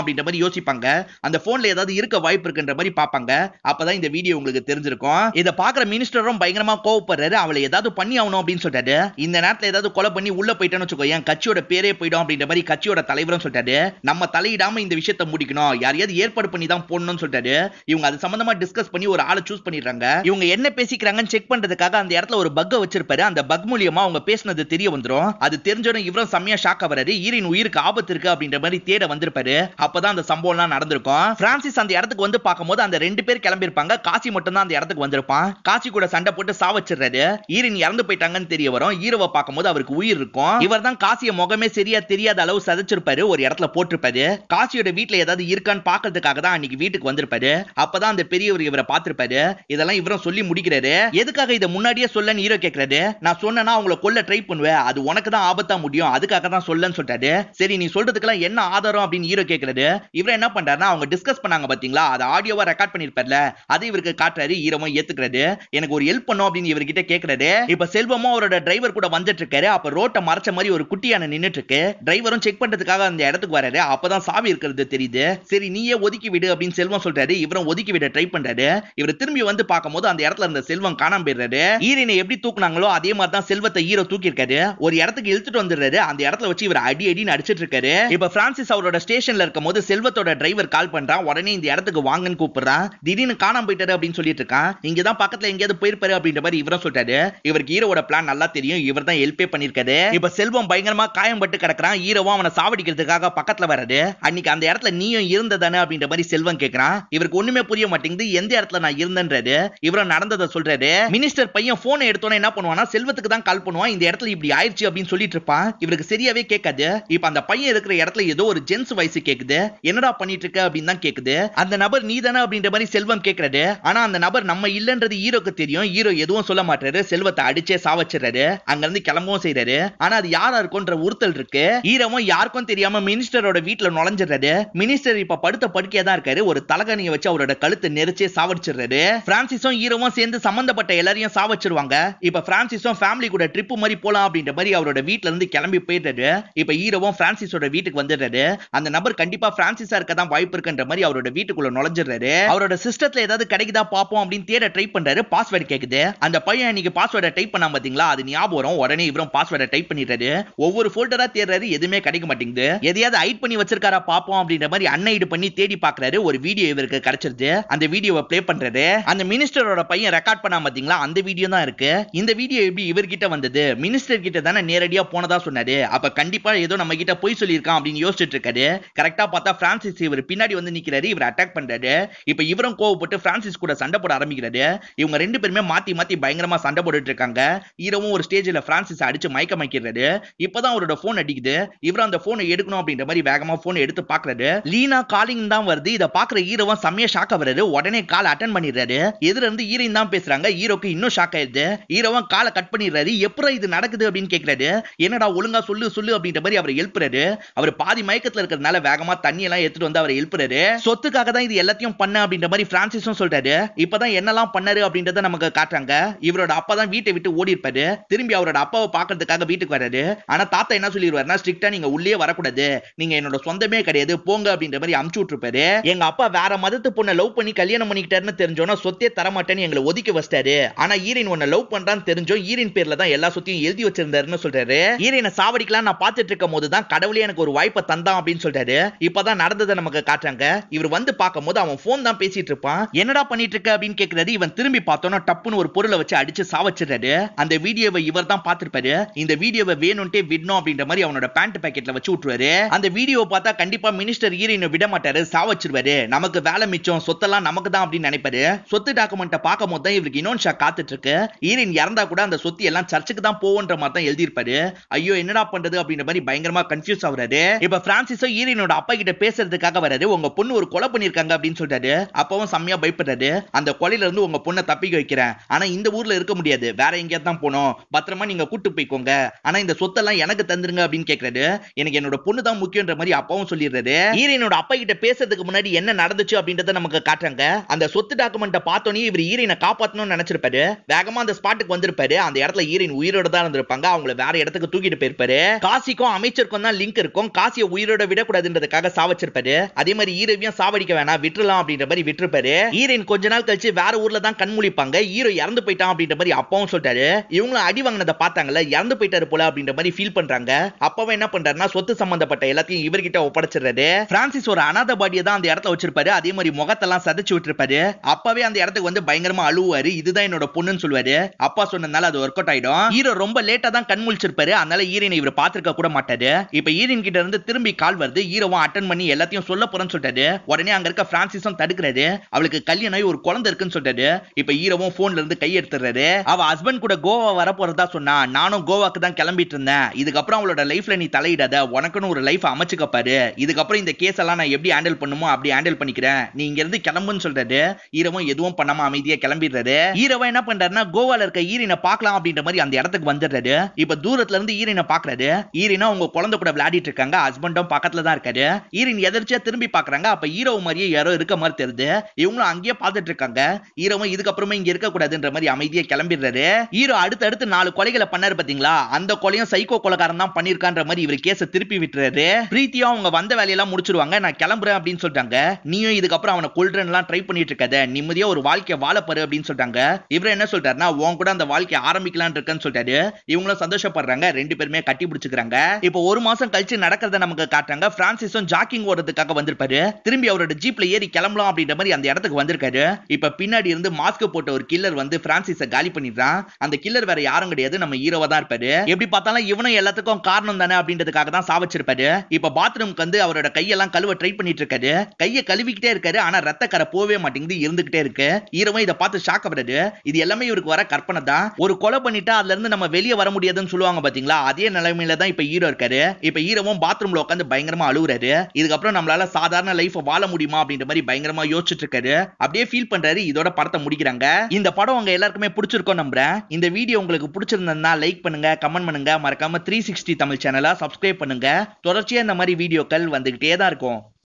S1: அப்படின்ற மாதிரி யோசிப்பாங்க அந்த போன்ல ஏதாவது இருக்க வாய்ப்பு இருக்குன்ற மாதிரி பாப்பாங்க அப்பதான் இந்த வீடியோ உங்களுக்கு தெரிஞ்சிருக்கும் இத பாக்குற மினிஸ்டரும் பயங்கரமா கோவப்படுறாரு அவளை ஏதாவது பண்ணி ஆகணும் அப்படின்னு சொல்லிட்டாரு இந்த நேரத்துல ஏதாவது கொலை பண்ணி உள்ள போயிட்டேன்னு வச்சுக்கோ என் கட்சியோட பேரே போயிடும் அப்படின்ற மாதிரி கட்சியோட தலைவரும் சொல்லிட்டாரு நம்ம தலையிடாம இந்த விஷயத்த முடிக்கணும் யாரையாவது ஏற்பாடு பண்ணி தான் போடணும்னு சொல்லிட்டாரு இவங்க அது சம்பந்தமா டிஸ்கஸ் பண்ணி ஒரு ஆளை சூஸ் பண்ணிடுறாங்க இவங்க என்ன பேசிக்கிறாங்கன்னு செக் பண்றதுக்காக அந்த இடத்துல ஒரு பக்க வச்சிருப்பாரு அந்த பக் மூலியமா அவங்க பேசினது தெரிய வந்துரும் அது தெரிஞ்சோட இவரும் செம்மையா ஷாக் ஆவறாரு ஈரின் உயிருக்கு ஆபத்து இருக்கு அப்படின்ற மாதிரி தேட வந்திருப்பாரு அப்பதான் அந்த சம்பவம் எல்லாம் நடந்திருக்கும் பிரான்சிஸ் அந்த இடத்துக்கு வந்து பார்க்கும்போது அந்த ரெண்டு பேர் கிளம்பியிருப்பாங்க காசி மட்டும் தான் அந்த இடத்துக்கு வந்திருப்பான் காசி கூட சண்டை போட்டு சாவச்சிடுறாரு ஈரின் இறந்து போயிட்டாங்கன்னு தெரிய வரும் ஈரவை பார்க்கும்போது அவருக்கு உயிர் இருக்கும் இவர் தான் காசிய முகமே சரியா தெரியாத அளவு சதைச்சிருப்பாரு ஒரு இடத்துல போட்டிருப்பாரு காசியோட வீட்டுல ஏதாவது இருக்கான்னு பாக்குறதுக்காக தான் அன்னைக்கு வீட்டுக்கு வந்திருப்பாரு அப்பதான் அந்த பெரியவர் இவரை பார்த்திருப்பாரு இதெல்லாம் இவரும் சொல்லி முடிக்கிறாரு எதுக்காக இதை முன்னாடியே சொல்லன்னு ஹீரோ கேக்குறாரு நான் சொன்னேன்னா அவங்கள கொல்ல ட்ரை பண்ணுவேன் அது உனக்கு தான் ஆபத்தா முடியும் அதுக்காக தான் சொல்லன்னு சொல்லிட்டாரு சரி நீ சொல்றதுக்கெல்லாம் என்ன ஆதாரம் அப்படின்னு ஹீரோ கேக்குறாரு இவர் என்ன பண்றாருன்னா அவங்க டிஸ்கஸ் பண்ணாங்க பாத்தீங்களா அதை ஆடியோவா ரெக்கார்ட் பண்ணிருப்பார்ல அதை இவருக்கு காட்டுறாரு ஹீரோவும் ஏத்துக்கிறாரு எனக்கு ஒரு ஹெல்ப் பண்ணும் அப்படின்னு இவர்கிட்ட கேக்குறாரு இப்ப செல்வமும் அவரோட டிரைவர் கூட வந்துட்டு இருக்காரு அப்ப ரோட்டை மறைச்ச மாதிரி ஒரு குட்டியான நின்னுட்டு இருக்கு டிரைவரும் செக் பண்றதுக்காக அந்த இடத்துக்கு வராரு அப்பதான் சாவி இருக்கிறது தெரியுது சரி நீயே ஒதுக்கி விடு அப்படின்னு செல்வம் சொல்றாரு இவரும் ஒதுக்கி விட ட்ரை பண்றாரு இவர் திரும்பி வந்து பார்க்கும்போது அந்த இடத்துல இருந்த செல்வம் காணாம போயிடுறாரு ஈரனை எப்படி தூக்குனாங்களோ அதே மாதிரி தான் செல்வத்தை ஹீரோ தூக்கி இருக்காரு ஒரு இடத்துக்கு இழுத்துட்டு வந்துடுறாரு அந்த இடத்துல வச்சு இவர் அடி அடின்னு அடிச்சிட்டு இருக்காரு இப்ப பிரான்சிஸ் அவரோட ஸ்டேஷன்ல இருக்கும் போது செல்வத்தோட டிரைவர் கால் பண்றான் உடனே இந்த இடத்துக்கு வாங்கன்னு கூப்பிடுறான் திடீர்னு காணாம போயிட்டாரு அப்படின்னு சொல்லிட்டு இருக்கான் இங்க தான் பக்கத்துல எங்கேயாவது போயிருப்பாரு அப்படின்ற மாதிரி இவரும் சொல்லிட்டாரு இவருக்கு ஹீரோவோட பிளான் நல்லா தெரியும் இவர் தான் ஹெல்ப்பே பண்ணிருக்காரு இப்ப செல்வம் பயங்கரமா காயம்பட்டு கிடக்குறான் ஹீரோவும் அவனை சாவடிக்கிறதுக்காக பக்கத்துல வராரு அன்னைக்கு அந்த இடத்துல நீயும் இருந்ததானே அப்படின்ற மாதிரி செல்வம் கேக்குறான் இவருக்கு ஒண்ணுமே புரிய மாட்டேங்குது எந்த இடத்துல நான் இருந்தேன்றாரு இவரும் நடந்ததை சொல்றாரு மினிஸ்டர் பையன் போனை எடுத்தோன்னே என்ன பண்ணுவானா செல்வத்துக்கு தான் கால் பண்ணுவான் இந்த இடத்துல இப்படி ஆயிடுச்சு அப்படின்னு சொல்லிட்டு இருப்பான் இவருக்கு சரியாவே கேட்காது இப்ப அந்த பையன் இருக்கிற இடத்துல ஏதோ ஒரு ஜென்ஸ் வயசு கேக்குது என்னடா பண்ணிட்டு இருக்க அப்படின்னு தான் கேக்குது அந்த நபர் நீ தானே அப்படின்ற மாதிரி செல்வம் கேக்குறாரு ஆனா அந்த நபர் நம்ம இல்லன்றது ஹீரோக்கு தெரியும் ஹீரோ எதுவும் சொல்ல மாட்டாரு செல்வத்தை அடிச்சே சாவச்சிடுறாரு அங்க இருந்து கிளம்பவும் செய்யறாரு ஆனா அது யாரா இருக்கும்ன்ற உறுத்தல் இருக்கு ஹீரோவும் யாருக்கும் தெரியாம மினிஸ்டரோட வீட்டுல நுழைஞ்சிடுறாரு மினிஸ்டர் இப்ப படுத்த படுக்கையா தான் இருக்காரு ஒரு தலகாணியை வச்சு அவரோட கழுத்தை நெரிச்சே சாவடிச்சிடுறாரு பிரான்சிஸும் ஹீரோவும் சேர்ந்து சம்பந்தப்பட்ட எல்லாரையும் சாவச்சிருவாங்க இப்ப பிரான்சிஸும் ஃபேமிலி கூட ட்ரிப் மாதிரி போலாம் அப்படின்ற மாதிரி அவரோட வீட்ல இருந்து கிளம்பி போயிட்டாரு இப்ப ஹீரோவும் பிரான்சிஸோட வீட்டுக்கு வந்துடுறாரு அந்த நபர் கண்டிப்பா பிரான்சிஸா இருக்க தான் வாய்ப்பு இருக்குன்ற மாதிரி அவரோட வீட்டுக்குள்ள நுழைஞ்சிடுறாரு அவரோட சிஸ்டத்துல ஏதாவது கிடைக்குதா பாப்போம் அப்படின்னு தேட ட்ரை பண்றாரு பாஸ்வேர்டு கேக்குது அந்த பையன் இன்னைக்கு பாஸ்வேர்டை டைப் பண்ணா பாத்தீங்களா அது ஞாபகம் வரும் உடனே இவரும் பாஸ்வேர்டை டைப் பண்ணிடுறாரு ஒவ்வொரு ஃபோல்டரா தேடுறாரு எதுவுமே கிடைக்க மாட்டேங்குது எதையாவது ஹைட் பண்ணி வச்சிருக்காரா பாப்போம் அப்படின்ற மாதிரி அன்னைடு பண்ணி தேடி பாக்குறாரு ஒரு வீடியோ இவருக்கு கிடைச்சிருது அந்த வீடியோவை ப்ளே பண்றாரு அந்த மினிஸ்டரோட பையன் ரெக்கார்ட் பண்ணா பாத்தீங்களா அந்த வீடியோ தான் இருக்கு இந்த வீடியோ எப்படி இவர்கிட்ட வந்தது மினிஸ்டர் கிட்ட தானே நேரடியா போனதா சொன்னாரு அப்ப கண்டிப்பா ஏதோ நம்ம கிட்ட போய் சொல்லியிருக்கான் அப்படின்னு யோசிச்சுட்டு இருக்காரு கரெக்டா பார்த்தா பிரான்சிஸ் இவர் பின்னாடி வந்து நிக்கிறாரு இவர் அட்டாக் பண்றாரு இப்ப இவரும் கோவப்பட்டு பிரான்சிஸ் கூட சண்டை போட ஆரம்பிக்கிறாரு இவங்க ரெண்டு பேருமே மாத்தி மாத்தி பயங்கரமா சண்டை போட்டுட்டு இருக்காங்க ஹீரோவும் ஒரு ஸ்டேஜ்ல பிரான்சிஸ் அடிச்சு மயக்க மயக்கிறாரு இப்பதான் அவரோட போன் அடிக்குது இவர் அந்த போனை எடுக்கணும் அப்படின்ற மாதிரி வேகமா போன் எடுத்து பாக்குறாரு லீனா காலிங் தான் வருது இதை பாக்குற ஹீரோவும் செம்மையா ஷாக் ஆகுறாரு உடனே கால் அட்டன் பண்ணிடுறாரு எதிர இருந்து ஹீரோயின் தான் பேசுறாங்க ஹீரோக்கு இன்னும் ஷாக் ஆயிடுது ஹீரோவும் காலை கட் பண்ணிடுறாரு எப்பறம் இது நடக்குது அப்படின்னு கேக்குறாரு என்னடா ஒழுங்கா சொல்லு சொல்லு அப்படின்ற மாதிரி அவர் எழுப்புறாரு அவர் பாதி மயக்கத்துல இருக்கிறதுனால வேகமா தண்ணி எல்லாம் எடுத்துட்டு வந்து அவர் எழுப்புறாரு சொத்துக்காக தான் இது எல்லாத்தையும் பண்ண அப்படின்ற மாதிரி பிரான்சிஸும் சொல்றாரு இப்பதான் என்னெல்லாம் பண்ணாரு அப்படின்றத நமக்கு காட்டுறாங்க இவரோட அப்பா தான் வீட்டை விட்டு ஓடி இருப்பாரு திரும்பி அவரோட அப்பாவை பாக்குறதுக்காக வீட்டுக்கு வராரு ஆனா தாத்தா என்ன சொல்லிடுவாருன்னா ஸ்ட்ரிக்டா நீங்க உள்ளே வரக்கூடாது நீங்க என்னோட சொந்தமே கிடையாது போங்க அப்படின்ற மாதிரி அமுச்சு விட்டுருப்பாரு எங்க அப்பா வேற மதத்து பொண்ணை லவ் பண்ணி கல்யாணம் பண்ணிக்கிட்டாருன்னு தெரிஞ்சோன்னா சொத்தே தரமாட்டேன்னு எங்களை ஒதுக்கி வச்சிட்டாரு ஆனா ஈரின் உன்னை லவ் பண்றான்னு தெரிஞ்சோம் ஈரின் பேர்ல தான் எல்லா சொத்தையும் எழுதி வச்சிருந்தாருன்னு சொல்றாரு ஈரினை சாவடிக்கலாம் நான் பார்த்துட்டு இருக்கும் போது தான் கடவுளே எனக்கு ஒரு வாய்ப்பை தந்தான் அப்படின்னு சொல்றாரு இப்பதான் நடந்ததை நமக்கு காட்டுறாங்க இவர் வந்து பார்க்கும்போது அவன் போன் தான் பேசிட்டு இருப்பான் என்னடா பண்ணிட்டு இருக்க அப்படின்னு கேக்குறாரு இவன் திரும்பி பார்த்தோன்னா டப்புன்னு ஒரு பொருளை வச்சு அடிச்சு சாவச்சிடுறாரு அந்த வீடியோவை இவர் தான் பார்த்திருப்பாரு இந்த வீடியோவை வேணும்ட்டே விடணும் அப்படின்ற மாதிரி அவனோட பேண்ட் பாக்கெட்ல வச்சு விட்டுருவாரு அந்த வீடியோ பார்த்தா கண்டிப்பா மினிஸ்டர் ஈரினை விட மாட்டாரு சாவச்சிருவாரு நமக்கு வேலை மிச்சம் சொத்தெல்லாம் நமக்கு தான் அப்படின்னு நினைப்பாரு சொத்து டாக்குமெண்ட்டை பார்க்கும் போது தான் இவருக்கு இன்னொன்று ஷா காத்துட்டு இருக்கு ஈரின் இறந்தா கூட அந்த சொத்து எல்லாம் சர்ச்சுக்கு தான் போவோன்ற மாதிரி தான் எழுதியிருப்பாரு ஐயோ என்னடா பண்றது அப்படின்ற மாதிரி பயங்கரமா கன்ஃபியூஸ் ஆகுறாரு இப்ப பிரான்சிஸோ ஈரினோட அப்பா கிட்ட பேசுறதுக்காக வராரு உங்க பொண்ணு ஒரு கொலை பண்ணிருக்காங்க அப்படின்னு சொல்றாரு அப்பவும் செம்மையா பயப்படுறாரு அந்த கொலையில இருந்து உங்க பொண்ணை தப்பிக்க வைக்கிறேன் ஆனா இந்த ஊர்ல இருக்க முடியாது வேற எங்கேயாவது தான் போகணும் பத்திரமா நீங்க கூட்டு போய்க்கோங்க ஆனா இந்த சொத்தெல்லாம் எனக்கு தந்துருங்க அப்படின்னு கேக்குறாரு எனக்கு என்னோட பொண்ணு தான் முக்கியன்ற மாதிரி அப்பாவும் சொல்லிடுறாரு ஈரனோட அப்பா கிட்ட பேசுறதுக்கு முன்னாடி என்ன நடந்துச்சு அப்படின்றத நமக்கு காட்டுறாங்க அந்த சொத்து டாக்குமெண்ட்டை பார்த்தோன்னே இவர் ஈரனை காப்பாத்தணும்னு நினைச்சிருப்பாரு வேகமா அந்த ஸ்பாட்டுக்கு வந்திருப்பாரு அந்த இடத்துல ஈரன் உயிரோட தான் இருந்திருப்பாங்க அவங்கள வேற இடத்துக்கு தூக்கிட்டு போயிருப்பாரு காசிக்கும் அமைச்சருக்கும் தான் லிங்க் இருக்கும் காசியை உயிரோட விடக்கூடாதுன்றதுக்காக சாவச்சிருப்பாரு அதே மாதிரி ஹீரோவையும் சாவடிக்க வேணாம் விட்டுறலாம் அப்படின்ற மாதிரி விட்டுருப்பாரு ஹீரோயின் கொஞ்ச நாள் கழிச்சு வேற ஊர்ல தான் கண் முழிப்பாங்க ஹீரோ இறந்து போயிட்டான் அப்படின்ற மாதிரி அப்பாவும் சொல்லிட்டாரு இவங்களும் அடி வாங்கினதை பார்த்தாங்கல்ல இறந்து போயிட்டாரு போல அப்படின்ற மாதிரி ஃபீல் பண்றாங்க அப்பாவும் என்ன பண்றாருன்னா சொத்து சம்பந்தப்பட்ட எல்லாத்தையும் இவர்கிட்ட ஒப்படைச்சிடுறாரு பிரான்சிஸ் ஒரு அனாத பாடியை தான் அந்த இடத்துல வச்சிருப்பாரு அதே மாதிரி முகத்தெல்லாம் சதைச்சு விட்டுருப்பாரு அப்பாவே அந்த இடத்துக்கு வந்து பயங்கரமா அழுவாரு இதுதான் என்னோட பொண்ணுன்னு சொல்லுவாரு அப்பா சொன்னதுனால அது ஒர்க் அவுட் ஆயிடும் ஹீரோ ரொம்ப லேட்டா தான் கண் முழிச்சிருப்பாரு அதனால ஹீரோனை இவர் பாத்துருக்க கூட மாட்டாரு இப்ப ஹீரோயின் கிட்ட இருந்து திரும்பி கால் வருது ஹீரோவும் அட்டன் பண்ணி எல்லாத்தையும் சொல்ல போறேன்னு சொல்லிட்டாரு உடனே அங்க இருக்க பிரான்சிஸும் தடுக்கிறாரு அவளுக்கு கல்யாணம் ஆகி ஒரு குழந்தை இருக்குன்னு சொல்லிட்டாரு இப்ப ஹீரோவும் போன்ல இருந்து கை எடுத்துறாரு அவ ஹஸ்பண்ட் கூட கோவா வர போறதா சொன்னா நானும் கோவாக்கு தான் கிளம்பிட்டு இருந்தேன் இதுக்கப்புறம் அவளோட லைஃப்ல நீ தலையிடாத உனக்குன்னு ஒரு லைஃப் அமைச்சுக்க பாரு இதுக்கப்புறம் இந்த கேஸ் எல்லாம் நான் எப்படி ஹேண்டில் பண்ணுமோ அப்படி ஹேண்டில் பண்ணிக்கிறேன் நீ இங்க இருந்து கிளம்புன்னு சொல்றாரு ஹீரோவும் எதுவும் பண்ணாம அமைதியா கிளம்பிடுறாரு ஹீரோவா என்ன பண்றாருன்னா கோவால இருக்க ஈரினை பார்க்கலாம் அப்படின்ற மாதிரி அந்த இடத்துக்கு வந்துடுறாரு இப்ப தூரத்துல இருந்து ஈரினை பாக்குறாரு ஈரினா உங்க குழந்தை கூட விளையாடிட்டு இருக்காங்க ஹஸ்பண்டும் பக்கத்துல தான் இருக்காரு ஈரின் எதிர்ச்சியா திரும்பி பாக்குறாங்க அப்ப ஹீரோ மாதிரியே யாரோ இருக்க மாதிரி தெரியுது இவங்களும் அங்கேயே பார்த்துட்டு இருக்காங்க ஹீரோவும் இதுக்கப்புறமா இங்க இருக்க கூடாதுன்ற மாதிரி அமைதியா கிளம்பிடுறாரு ஹீரோ அடுத்து அடுத்து நாலு கொலைகளை பண்ணாரு பாத்தீங்களா அந்த கொலையும் சைக்கோ கொலைக்காரன் தான் பண்ணிருக்கான்ற மாதிரி இவர் கேஸ திருப்பி விட்டுறாரு பிரீத்தியா அவங்க வந்த வேலையெல்லாம் முடிச்சிருவாங்க நான் கிளம்புறேன் அப்படின்னு சொல்லிட்டாங்க நீயும் இதுக்கப்புறம் அவனை கொல்றேன்லாம் ட்ரை பண்ணிட்டு இருக்காத நிம்மதியா ஒரு வாழ்க்கையை வாழப்பாரு அப்படின்னு சொல்லிட்டாங்க இவர் என்ன சொல்லிட்டாருன்னா உன் கூட அந்த வாழ்க்கையை ஆரம்பிக்கலாம் இருக்கேன்னு சொல்லிட்டாரு இவங்களும் சந்தோஷப்படுறாங்க ரெண்டு பேருமே கட்டி பிடிச்சுக்கிறாங்க இப்போ ஒரு மாசம் கழிச்சு நடக்கிறத நமக்கு காட்டுறாங்க பிரான்சிஸும் ஜாக்கிங் ஓடுறதுக்காக வந்திருப்பாரு திரும்பி அவரோட ஜீப்ல ஏறி கிளம்பலாம் அப்படின்ற மாதிரி அந்த இடத்துக்கு வந்திருக்காரு இப்ப பின்னாடி இருந்து மாஸ்க் போட்ட ஒரு கில்லர் வந்து பிரான்சிஸ காலி பண்ணிடுறான் அந்த கில்லர் வேற யாரும் கிடையாது நம்ம ஹீரோவா தான் இருப்பாரு எப்படி பார்த்தாலும் இவனும் எல்லாத்துக்கும் காரணம் தானே அப்படின்றதுக்காக தான் சாவச்சிருப்பாரு இப்ப பாத்ரூம்க்கு வந்து அவரோட கையெல்லாம் கழுவ ட்ரை பண்ணிட்டு இருக்காரு கையை கழுவிக்கிட்டே இருக்காரு ஆனா ரத்த கரை போவே மாட்டேங்குது இருந்துகிட்டே இருக்கு ஹீரோவும் இதை பார்த்து ஷாக் ஆகுறாரு இது எல்லாமே இவருக்கு வர கற்பனை தான் ஒரு கொலை பண்ணிட்டா அதுல இருந்து நம்ம வெளியே வர முடியாதுன்னு சொல்லுவாங்க பாத்தீங்களா அதே நிலைமையில தான் இப்ப ஹீரோ இருக்காரு இப்ப ஹீரோவும் பாத்ரூம்ல உட்காந்து பயங்கரமா அழுகுறாரு இதுக்கப்புறம் நம்மளால சாதாரண லைஃப் வாழ முடியுமா அப்படின்ற மாதிரி பயங்கரமா யோசிச்சுட்டு இருக்காரு அப்படியே ஃபீல் பண்றாரு இதோட படத்தை முடிக்கிறாங்க இந்த படம் உங்க எல்லாருக்குமே பிடிச்சிருக்கும் நம்புறேன் இந்த வீடியோ உங்களுக்கு பிடிச்சிருந்தா லைக் பண்ணுங்க கமெண்ட் பண்ணுங்க மறக்காம த்ரீ சிக்ஸ்டி தமிழ் சேனலை சப்ஸ்கிரைப் பண்ணுங்க தொடர்ச்சியா இந்த மாதிரி வீடியோக்கள் வந்துகிட்டே தான் இருக்கும்